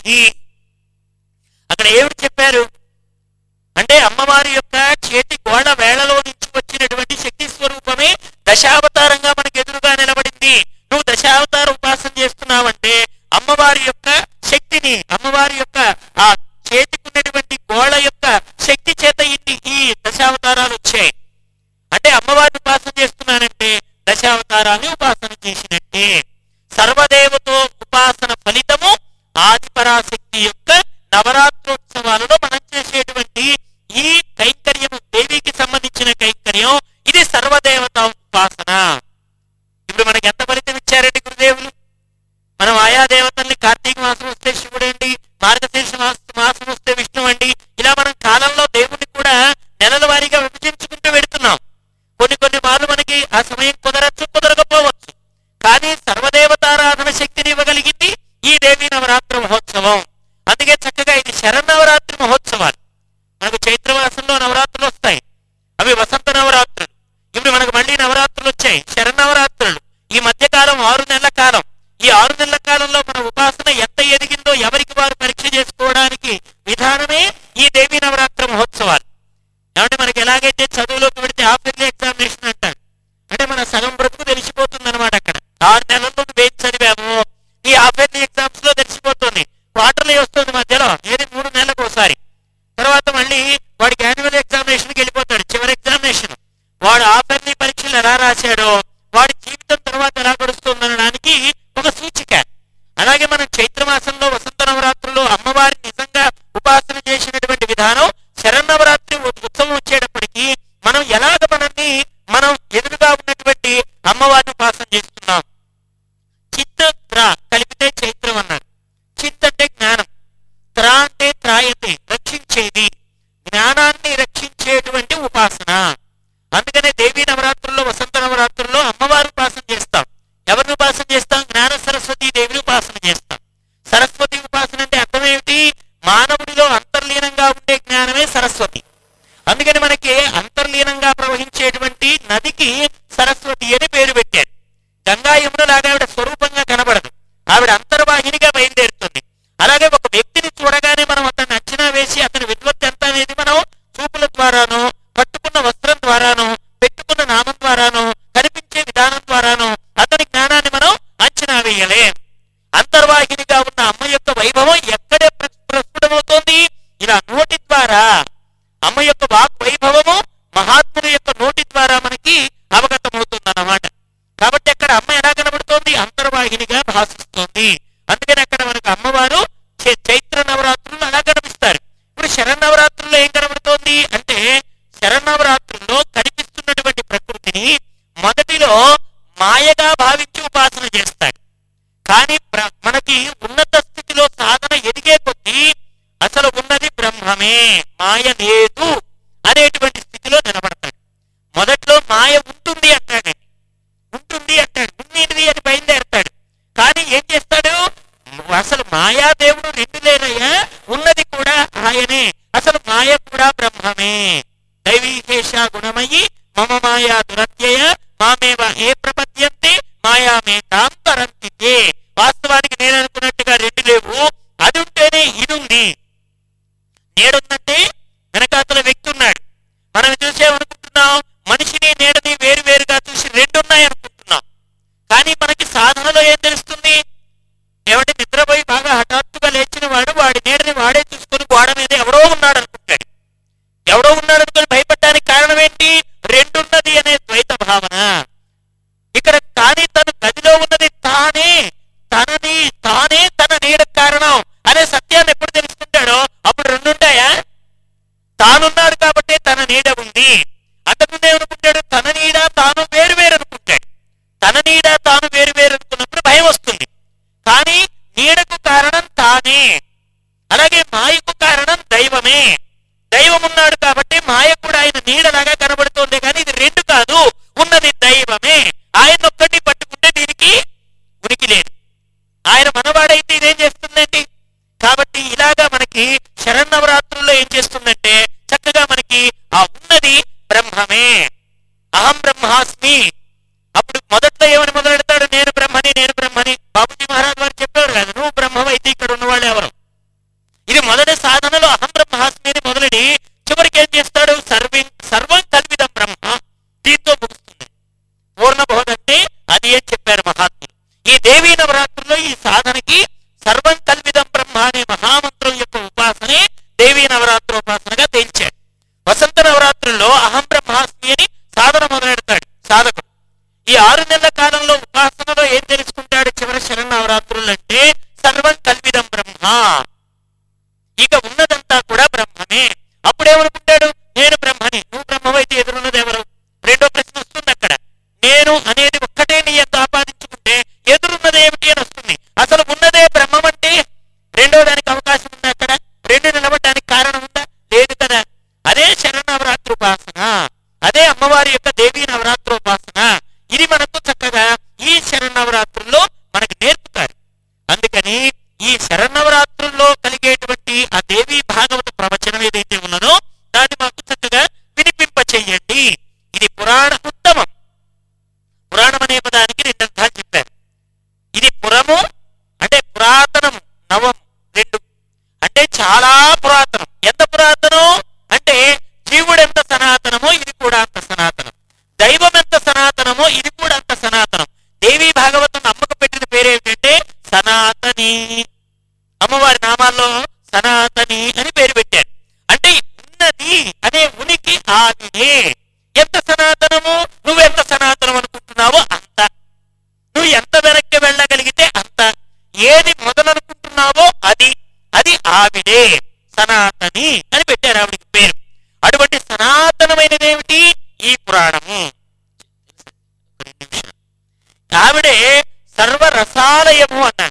అక్కడ ఏమిటి చెప్పారు అంటే అమ్మవారి యొక్క చేతి గోడ వేళలో నుంచి వచ్చినటువంటి శక్తి స్వరూపమే దశావతారంగా మనకు ఎదురుగా నిలబడింది నువ్వు దశావతార ఉపాసన చేస్తున్నావంటే అమ్మవారి యొక్క శక్తిని అమ్మవారి యొక్క ఆ చేతికున్నటువంటి గోళ యొక్క శక్తి చేత ఇన్ని ఈ దశావతారాలు వచ్చాయి అంటే అమ్మవారిని ఉపాసన చేస్తున్నానంటే దశావతారాన్ని ఉపాసన చేసినట్టే సర్వదేవతో ఉపాసన ఫలితము ఆదిపరాశక్తి యొక్క నవరాత్రోత్సవాలలో మనం చేసేటువంటి ఈ కైంకర్యము దేవికి సంబంధించిన కైంకర్యం ఇది సర్వదేవత ఉపాసన ఇప్పుడు మనకి ఎంత ఫలితం ఇచ్చారండి గురుదేవులు మనం ఆయా దేవతల్ని కార్తీక మాసం వస్తే శివుడండి మార్గశీర్ష మాస మాసం వస్తే విష్ణువు అండి ఇలా మనం కాలంలో దేవుణ్ణి కూడా నెలల వారీగా విభజించుకుంటూ వెళుతున్నాం కొన్ని కొన్ని మార్లు మనకి ఆ సమయం కుదరచ్చు కుదరకపోవచ్చు కానీ సర్వదేవతారాధన శక్తిని ఇవ్వగలిగింది ఈ దేవి నవరాత్రి మహోత్సవం అందుకే చక్కగా ఇది శరన్నవరాత్రి మహోత్సవాలు మనకు చైత్రమాసంలో నవరాత్రులు వస్తాయి అవి వసంత నవరాత్రులు ఇప్పుడు మనకు మళ్ళీ నవరాత్రులు వచ్చాయి శరన్నవరాత్రులు ఈ మధ్యకాలం ఆరు నెలల కాలం ఈ ఆరు నెలల కాలంలో మన ఉపాసన ఎంత ఎదిగిందో ఎవరికి వారు పరీక్ష చేసుకోవడానికి విధానమే ఈ దేవి నవరాత్రి మహోత్సవాలు ఏమంటే మనకి ఎలాగైతే చదువులోకి పెడితే హాఫ్ ఇయర్లీ ఎగ్జామినేషన్ అంటారు అంటే మన సగం బ్రతుకు తెలిసిపోతుంది అనమాట అక్కడ ఆరు నెలల్లో నువ్వు ఏం చదివాము ఈ హాఫ్ ఇయర్లీ ఎగ్జామ్స్ లో తెలిసిపోతుంది క్వార్టర్లీ వస్తుంది మధ్యలో ఏది మూడు నెలలకు ఒకసారి తర్వాత మళ్ళీ వాడికి యాన్యువల్ ఎగ్జామినేషన్ కి వెళ్ళిపోతాడు చివరి ఎగ్జామినేషన్ వాడు హాఫ్ ఇయర్లీ పరీక్షలు ఎలా రాశాడో వాడి జీవితం తర్వాత ఎలా గడుస్తుందనడానికి ఒక సూచిక అలాగే మనం చైత్ర మాసంలో వసంత నవరాత్రులు అమ్మవారిని నిజంగా ఉపాసన చేసినటువంటి విధానం శరన్నవరాత్రి ఉత్సవం వచ్చేటప్పటికి మనం ఎలాగ మనల్ని మనం ఎదురుగా ఉన్నటువంటి అమ్మవారిని ఉపాసన చేస్తున్నాం చిత్త త్ర కలిపితే చైత్రం అన్నారు చిత్ అంటే జ్ఞానం త్ర అంటే త్రాయతే రక్షించేది జ్ఞానాన్ని రక్షించేటువంటి ఉపాసన అందుకనే దేవీ నవరాత్రుల్లో వసంత నవరాత్రుల్లో అమ్మవారి ఉపాసన చేస్తాం ఎవరిని ఉపాసన చేస్తాం జ్ఞాన సరస్వతి దేవిని ఉపాసన చేస్తాం సరస్వతి ఉపాసన అంటే అర్థం ఏమిటి మానవుడిలో అంతర్లీనంగా ఉండే జ్ఞానమే సరస్వతి అందుకని మనకి అంతర్లీనంగా ప్రవహించేటువంటి నదికి సరస్వతి అని పేరు పెట్టారు గంగా యమునలాగా ఆవిడ స్వరూపంగా కనబడదు ఆవిడ అంతర్వాహినిగా బయలుదేరుతుంది అలాగే ఒక వ్యక్తిని చూడగానే మనం అతన్ని అంచనా వేసి అతని విద్వత్ ఎంత అనేది మనం చూపుల ద్వారాను కట్టుకున్న వస్త్రం ద్వారాను పెట్టుకున్న నామం ద్వారాను కనిపించే విధానం ద్వారాను అతని జ్ఞానాన్ని మనం అంచనా వేయలేం అంతర్వాహినిగా ఉన్న అమ్మ యొక్క వైభవం ఎక్కడే ప్ర- ప్రస్ఫుటమవుతోంది ఇలా నోటి ద్వారా అమ్మ యొక్క వాక్ వైభవము మహాత్ముల యొక్క యొక్క నోటి ద్వారా మనకి అవగతమవుతుంది అన్నమాట కాబట్టి అక్కడ అమ్మ ఎలా కనబడుతోంది అంతర్వాహినిగా భాషిస్తోంది అందుకని అక్కడ మనకు అమ్మవారు చై- చైత్ర నవరాత్రులు అలా కనిపిస్తారు ఇప్పుడు శరన్నవరాత్రుల్లో ఏం కనబడుతోంది అంటే శరన్నవరాత్రుల్లో కనిపిస్తున్నటువంటి ప్రకృతిని మొదటిలో మాయగా భావించి ఉపాసన చేస్తాడు కానీ ప్ర- మనకి ఉన్నత స్థితిలో సాధన ఎదిగే కొద్దీ అసలు ఉన్నది బ్రహ్మమే మాయ లేదు అనేటువంటి స్థితిలో నిలబడతాడు మొదట్లో మాయ ఉంటుంది అంటాడండి ఉంటుంది అంటాడు ఉన్నది అని బయలుదేరతాడు కానీ ఏం చేస్తాడు అసలు మాయాదేవుడు రెండు లేనయ్యా ఉన్నది కూడా ఆయనే అసలు మాయ కూడా బ్రహ్మమే దైవీకేశ గుణమయి మమ మాయా దురత్యయ మామేవ ఏ ప్రపద్యంతే మాయామే తాంతరంతితే వాస్తవానికి నేను అనుకున్నట్టుగా రెండు లేవు అది ఉంటేనే ఇది ఉంది నేడుందంటే వెనకాతల వ్యక్తి ఉన్నాడు మనం చూసేమనుకుంటున్నాం మనిషిని నీడని వేరు వేరుగా చూసి రెండు ఉన్నాయి అనుకుంటున్నాం కానీ మనకి సాధనలో ఏం తెలుస్తుంది ఎవడి నిద్రపోయి బాగా హఠాత్తుగా లేచిన వాడు వాడి నీడని వాడే చూసుకొని గోడ మీద ఎవడో ఉన్నాడు అనుకుంటాడు ఎవడో ఉన్నాడు అనుకుని భయపడడానికి కారణం ఏంటి రెండున్నది అనే ద్వైత భావన ఇక్కడ కానీ తను గదిలో ఉన్నది తానే తనని తానే తన నీడ కారణం అనే సత్యాన్ని ఎప్పుడు తెలుసుకుంటాడో అప్పుడు రెండుంటాయా తానున్నాడు కాబట్టి తన నీడ ఉంది అంతకుముందు ఏమనుకుంటాడు తన నీడ తాను వేరు వేరు అనుకుంటాడు తన నీడ తాను వేరు వేరు అనుకున్నప్పుడు భయం వస్తుంది కానీ నీడకు కారణం తానే అలాగే మాయకు కారణం దైవమే దైవం ఉన్నాడు కాబట్టి మాయ కూడా ఆయన నీడలాగా కనబడుతోంది కానీ ఇది రెండు కాదు ఉన్నది దైవమే ఆయన ఒక్కటి పట్టుకుంటే దీనికి ఉనికి లేదు ఆయన మనవాడైతే ఇదేం చేస్తుందండి కాబట్టి ఇలాగా మనకి శరన్నవరాత్రుల్లో ఏం చేస్తుందంటే చక్కగా మనకి ఆ ఉన్నది బ్రహ్మమే అహం బ్రహ్మాస్మి అప్పుడు మొదట్లో ఏమని మొదలెడతాడు నేను బ్రహ్మని నేను బ్రహ్మని బాబుజీ మహారాజ్ వారు చెప్పారు కదా నువ్వు బ్రహ్మవైతే ఇక్కడ ఉన్నవాళ్ళు ఎవరు ఇది మొదటి సాధనలో అహం బ్రహ్మాస్మి అని మొదలెడి చివరికి ఏం చేస్తాడు సర్వం సర్వం కల్విదం బ్రహ్మ దీంతో ముగుస్తుంది పూర్ణబోధ అంటే అది అని చెప్పారు మహాత్ములు ఈ దేవీ నవరాత్రుల్లో ఈ సాధనకి సర్వం కల్విదం బ్రహ్మ అనే మహామంత్రం యొక్క ఉపాసనే దేవీ నవరాత్రోపాసనగా తేల్చాడు వసంత నవరాత్రుల్లో అహం బ్రహ్మాస్మి అని సాధన మొదలెడతాడు సాధకుడు ఈ ఆరు నెలల కాలంలో ఉపాసనలో ఏం తెలుసుకుంటాడు చివరి శరణవరాత్రులు అంటే సర్వం కల్విదం బ్రహ్మ ఇక ఉన్నదంతా కూడా బ్రహ్మమే అప్పుడేమనుకుంటాడు నేను బ్రహ్మని నువ్వు బ్రహ్మవైతే ఎదురున్నది ఎవరు రెండో ప్రశ్న వస్తుంది అక్కడ నేను అనేది ఒక్కటే నీ ఎంత ఆపాదించుకుంటే ఎదురున్నది ఏమిటి అని వస్తుంది అసలు ఉన్నదే బ్రహ్మం అంటే రెండో దానికి అవకాశం ఉందా అక్కడ రెండు నిలబడడానికి కారణం ఉందా లేదు కదా అదే శరణవరాత్రుపాసన అదే అమ్మవారి యొక్క దేవీ నవరాత్రోపాసన ఇది మనకు చక్కగా ఈ శరణవరాత్రుల్లో మనకు నేర్పుతారు అందుకని ఈ శరణవరాత్రుల్లో కలిగేటువంటి ఆ దేవీ భాగవత ప్రవచనం ఏదైతే ఉన్నదో దాన్ని మాకు చక్కగా వినిపింప చెయ్యండి ఇది పురాణ ఉత్తమం పురాణం అనే పదానికి రెండు అర్థాలు చెప్పారు ఇది పురము అంటే పురాతనం నవం రెండు అంటే చాలా పురాతనం ఎంత పురాతనం అంటే జీవుడు ఎంత సనాతనమో ఇది కూడా అంత సనాతనం దైవం ఎంత సనాతనమో ఇది కూడా అంత సనాతనం దేవి భాగవతం అమ్మకు పెట్టిన పేరు ఏమిటంటే సనాతని అమ్మవారి నామాల్లో సనాతని అని పేరు పెట్టారు అంటే ఉన్నది అనే ఉనికి ఆవిడే ఎంత సనాతనము నువ్వెంత సనాతనం అనుకుంటున్నావో అంత నువ్వు ఎంత వెనక్కి వెళ్ళగలిగితే అంత ఏది మొదలనుకుంటున్నావో అది అది ఆవిడే సనాతని అని పెట్టారు ఆవిడికి పేరు అటువంటి సనాతనమైనదేమిటి ఈ పురాణము ఒక రెండు నిమిషాలు. ఆవిడే సర్వరసాలయము అన్నాడు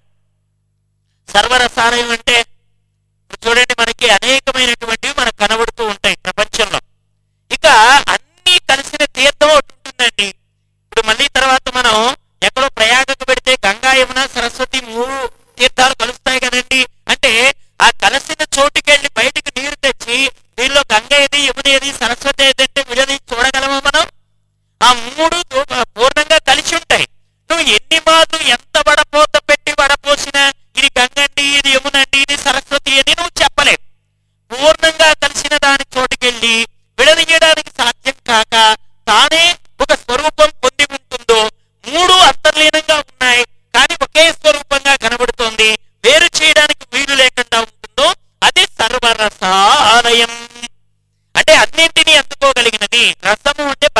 సర్వరసాలయం అంటే ఇప్పుడు చూడండి మనకి అనేకమైనటువంటివి మనకు కనబడుతూ ఉంటాయి ప్రపంచంలో ఇక అన్ని కలిసిన తీర్థం ఒకటి ఉంటుందండి ఇప్పుడు మళ్ళీ తర్వాత మనం ఎక్కడో ప్రయాగకు పెడితే గంగా యమున సరస్వతి మూడు తీర్థాలు కలుస్తాయి కదండి అంటే ఆ కలిసిన చోటుకెళ్ళి బయటకు నీరు తెచ్చి దీనిలో గంగ ఏది యమున ఏది సరస్వతి ఏది అంటే విడదీసి చూడగలమా మనం ఆ మూడు దో- పూర్ణంగా కలిసి ఉంటాయి నువ్వు ఎన్ని మార్లు ఎంత వడపోత పెట్టి వడపోసినా ఇది గంగండి ఇది యమునండి ఇది సరస్వతి అని నువ్వు చెప్పలేవు పూర్ణంగా కలిసిన దాని చోటుకెళ్ళి విడదీయడానికి సాధ్యం కాక తానే ఒక స్వరూపం పొంది ఉంటుందో మూడు అంతర్లీనంగా ఉన్నాయి కానీ ఒకే స్వరూపంగా కనబడుతోంది వేరు చేయడానికి వీలు లేకుండా ఉంటుందో అది సర్వరసాలయం అంటే అన్నింటినీ అందుకోగలిగినది రసము అంటే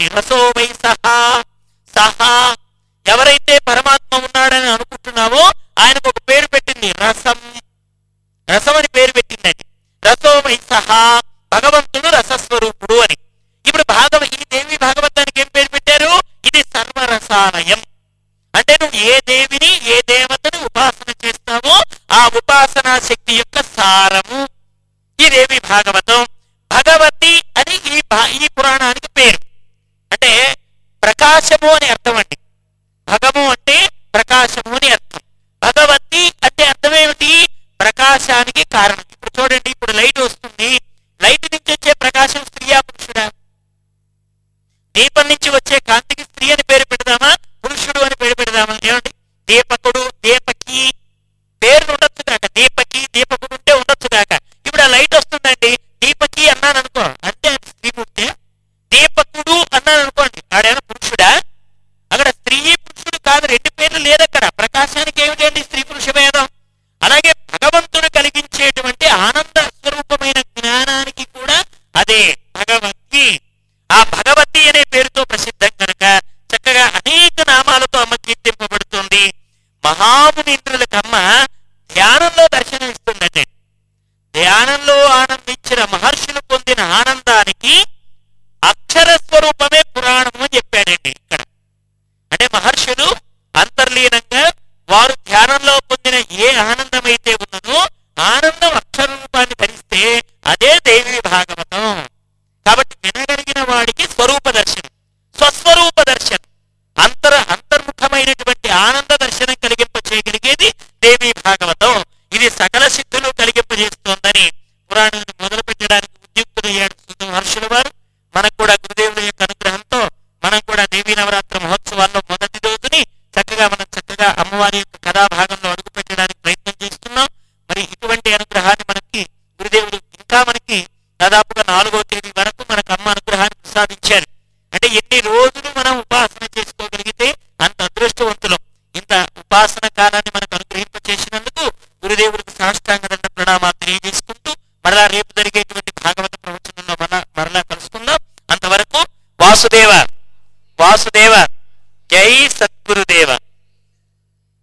చూడండి రసో వై సహా సహా ఎవరైతే పరమాత్మ ఉన్నాడని అనుకుంటున్నావో ఆయనకు ఒక పేరు పెట్టింది రసం రసం అని పేరు పెట్టిందండి రసో వై సహా భగవంతుడు రసస్వరూపుడు అని ఇప్పుడు భాగవ ఈ దేవి భాగవతానికి ఏం పేరు పెట్టారు ఇది సర్వరసాలయం అంటే నువ్వు ఏ దేవిని ఏ దేవతను ఉపాసన చేస్తావో ఆ ఉపాసనా శక్తి యొక్క సారము ఈ దేవి భాగవతం భగవతి అని ఈ భా- ఈ పురాణానికి పేరు అంటే ప్రకాశము అని అర్థం అండి భగము అంటే ప్రకాశము అని అర్థం భగవతి అంటే అర్థం ఏమిటి ప్రకాశానికి కారణం ఇప్పుడు చూడండి ఇప్పుడు లైట్ వస్తుంది లైట్ నుంచి వచ్చే ప్రకాశం స్త్రీయా పురుషుడా దీపం నుంచి వచ్చే కాంతికి స్త్రీ అని పేరు పెడదామా పురుషుడు అని పేరు పెడదామా ఏమండి దీపకుడు దీపకి పేరు ఉండొచ్చు కాక దీపకి దీపకుడు ఉంటే ఉండొచ్చు కాక ఇప్పుడు ఆ లైట్ వస్తుందండి దీపకి అన్నాను అనుకో అంటే అది స్త్రీ పుట్టే దీపకుడు అన్నాను అనుకోండి ఆడేమైనా పురుషుడా అక్కడ స్త్రీ పురుషుడు కాదు రెండు పేర్లు లేదు అక్కడ ప్రకాశానికి ఏమిటండి స్త్రీ పురుష భేదం అలాగే భగవంతుడు కలిగించేటువంటి ఆనంద స్వరూపమైన జ్ఞానానికి కూడా అదే భగవతి ఆ భగవతి అనే పేరుతో ప్రసిద్ధం కనుక చక్కగా అనేక నామాలతో అమ్మ కీర్తింపబడుతుంది మహామునీంద్రులకమ్మ ధ్యానంలో దర్శనం ఇస్తుందండి ధ్యానంలో ఆనందించిన మహర్షులు పొందిన ఆనందానికి అక్షర స్వరూపమే పురాణము అని చెప్పాడండి ఇక్కడ అంటే మహర్షులు అంతర్లీనంగా వారు ధ్యానంలో పొందిన ఏ ఆనందమైతే ఉన్నదో ఆనందం అక్షర రూపాన్ని ధరిస్తే అదే దేవి భాగవతం కాబట్టి వినగలిగిన వాడికి స్వరూప దర్శనం స్వస్వరూప దర్శనం అంతర అంతర్ముఖమైనటువంటి ఆనంద దర్శనం కలిగింప చేయగలిగేది దేవి భాగవతం ఇది సకల సిద్ధులు కలిగింపజేస్తోందని పురాణాన్ని మొదలు పెట్టడానికి ఉద్యుక్తులయ్యాడు సుత మహర్షుల వారు మనకు కూడా గురుదేవుల యొక్క అనుగ్రహంతో మనం కూడా దేవీ నవరాత్రి మహోత్సవాల్లో మొదటి రోజుని చక్కగా మనం చక్కగా అమ్మవారి యొక్క కథాభాగంలో అడుగు పెట్టడానికి ప్రయత్నం చేస్తున్నాం మరి ఇటువంటి అనుగ్రహాన్ని మనకి గురుదేవుడు ఇంకా మనకి దాదాపుగా నాలుగో తేదీ వరకు మనకు అమ్మ అనుగ్రహాన్ని ప్రసాదించారు అంటే ఎన్ని రోజులు మనం ఉపాసన చేసుకోగలిగితే అంత అదృష్టవంతులం ఇంత ఉపాసన కాలాన్ని మనకు అనుగ్రహింప చేసినందుకు గురుదేవుడికి సాష్టాంగ దండ ప్రణామాలు తెలియజేసుకుంటూ మరలా రేపు జరిగేటువంటి భాగవత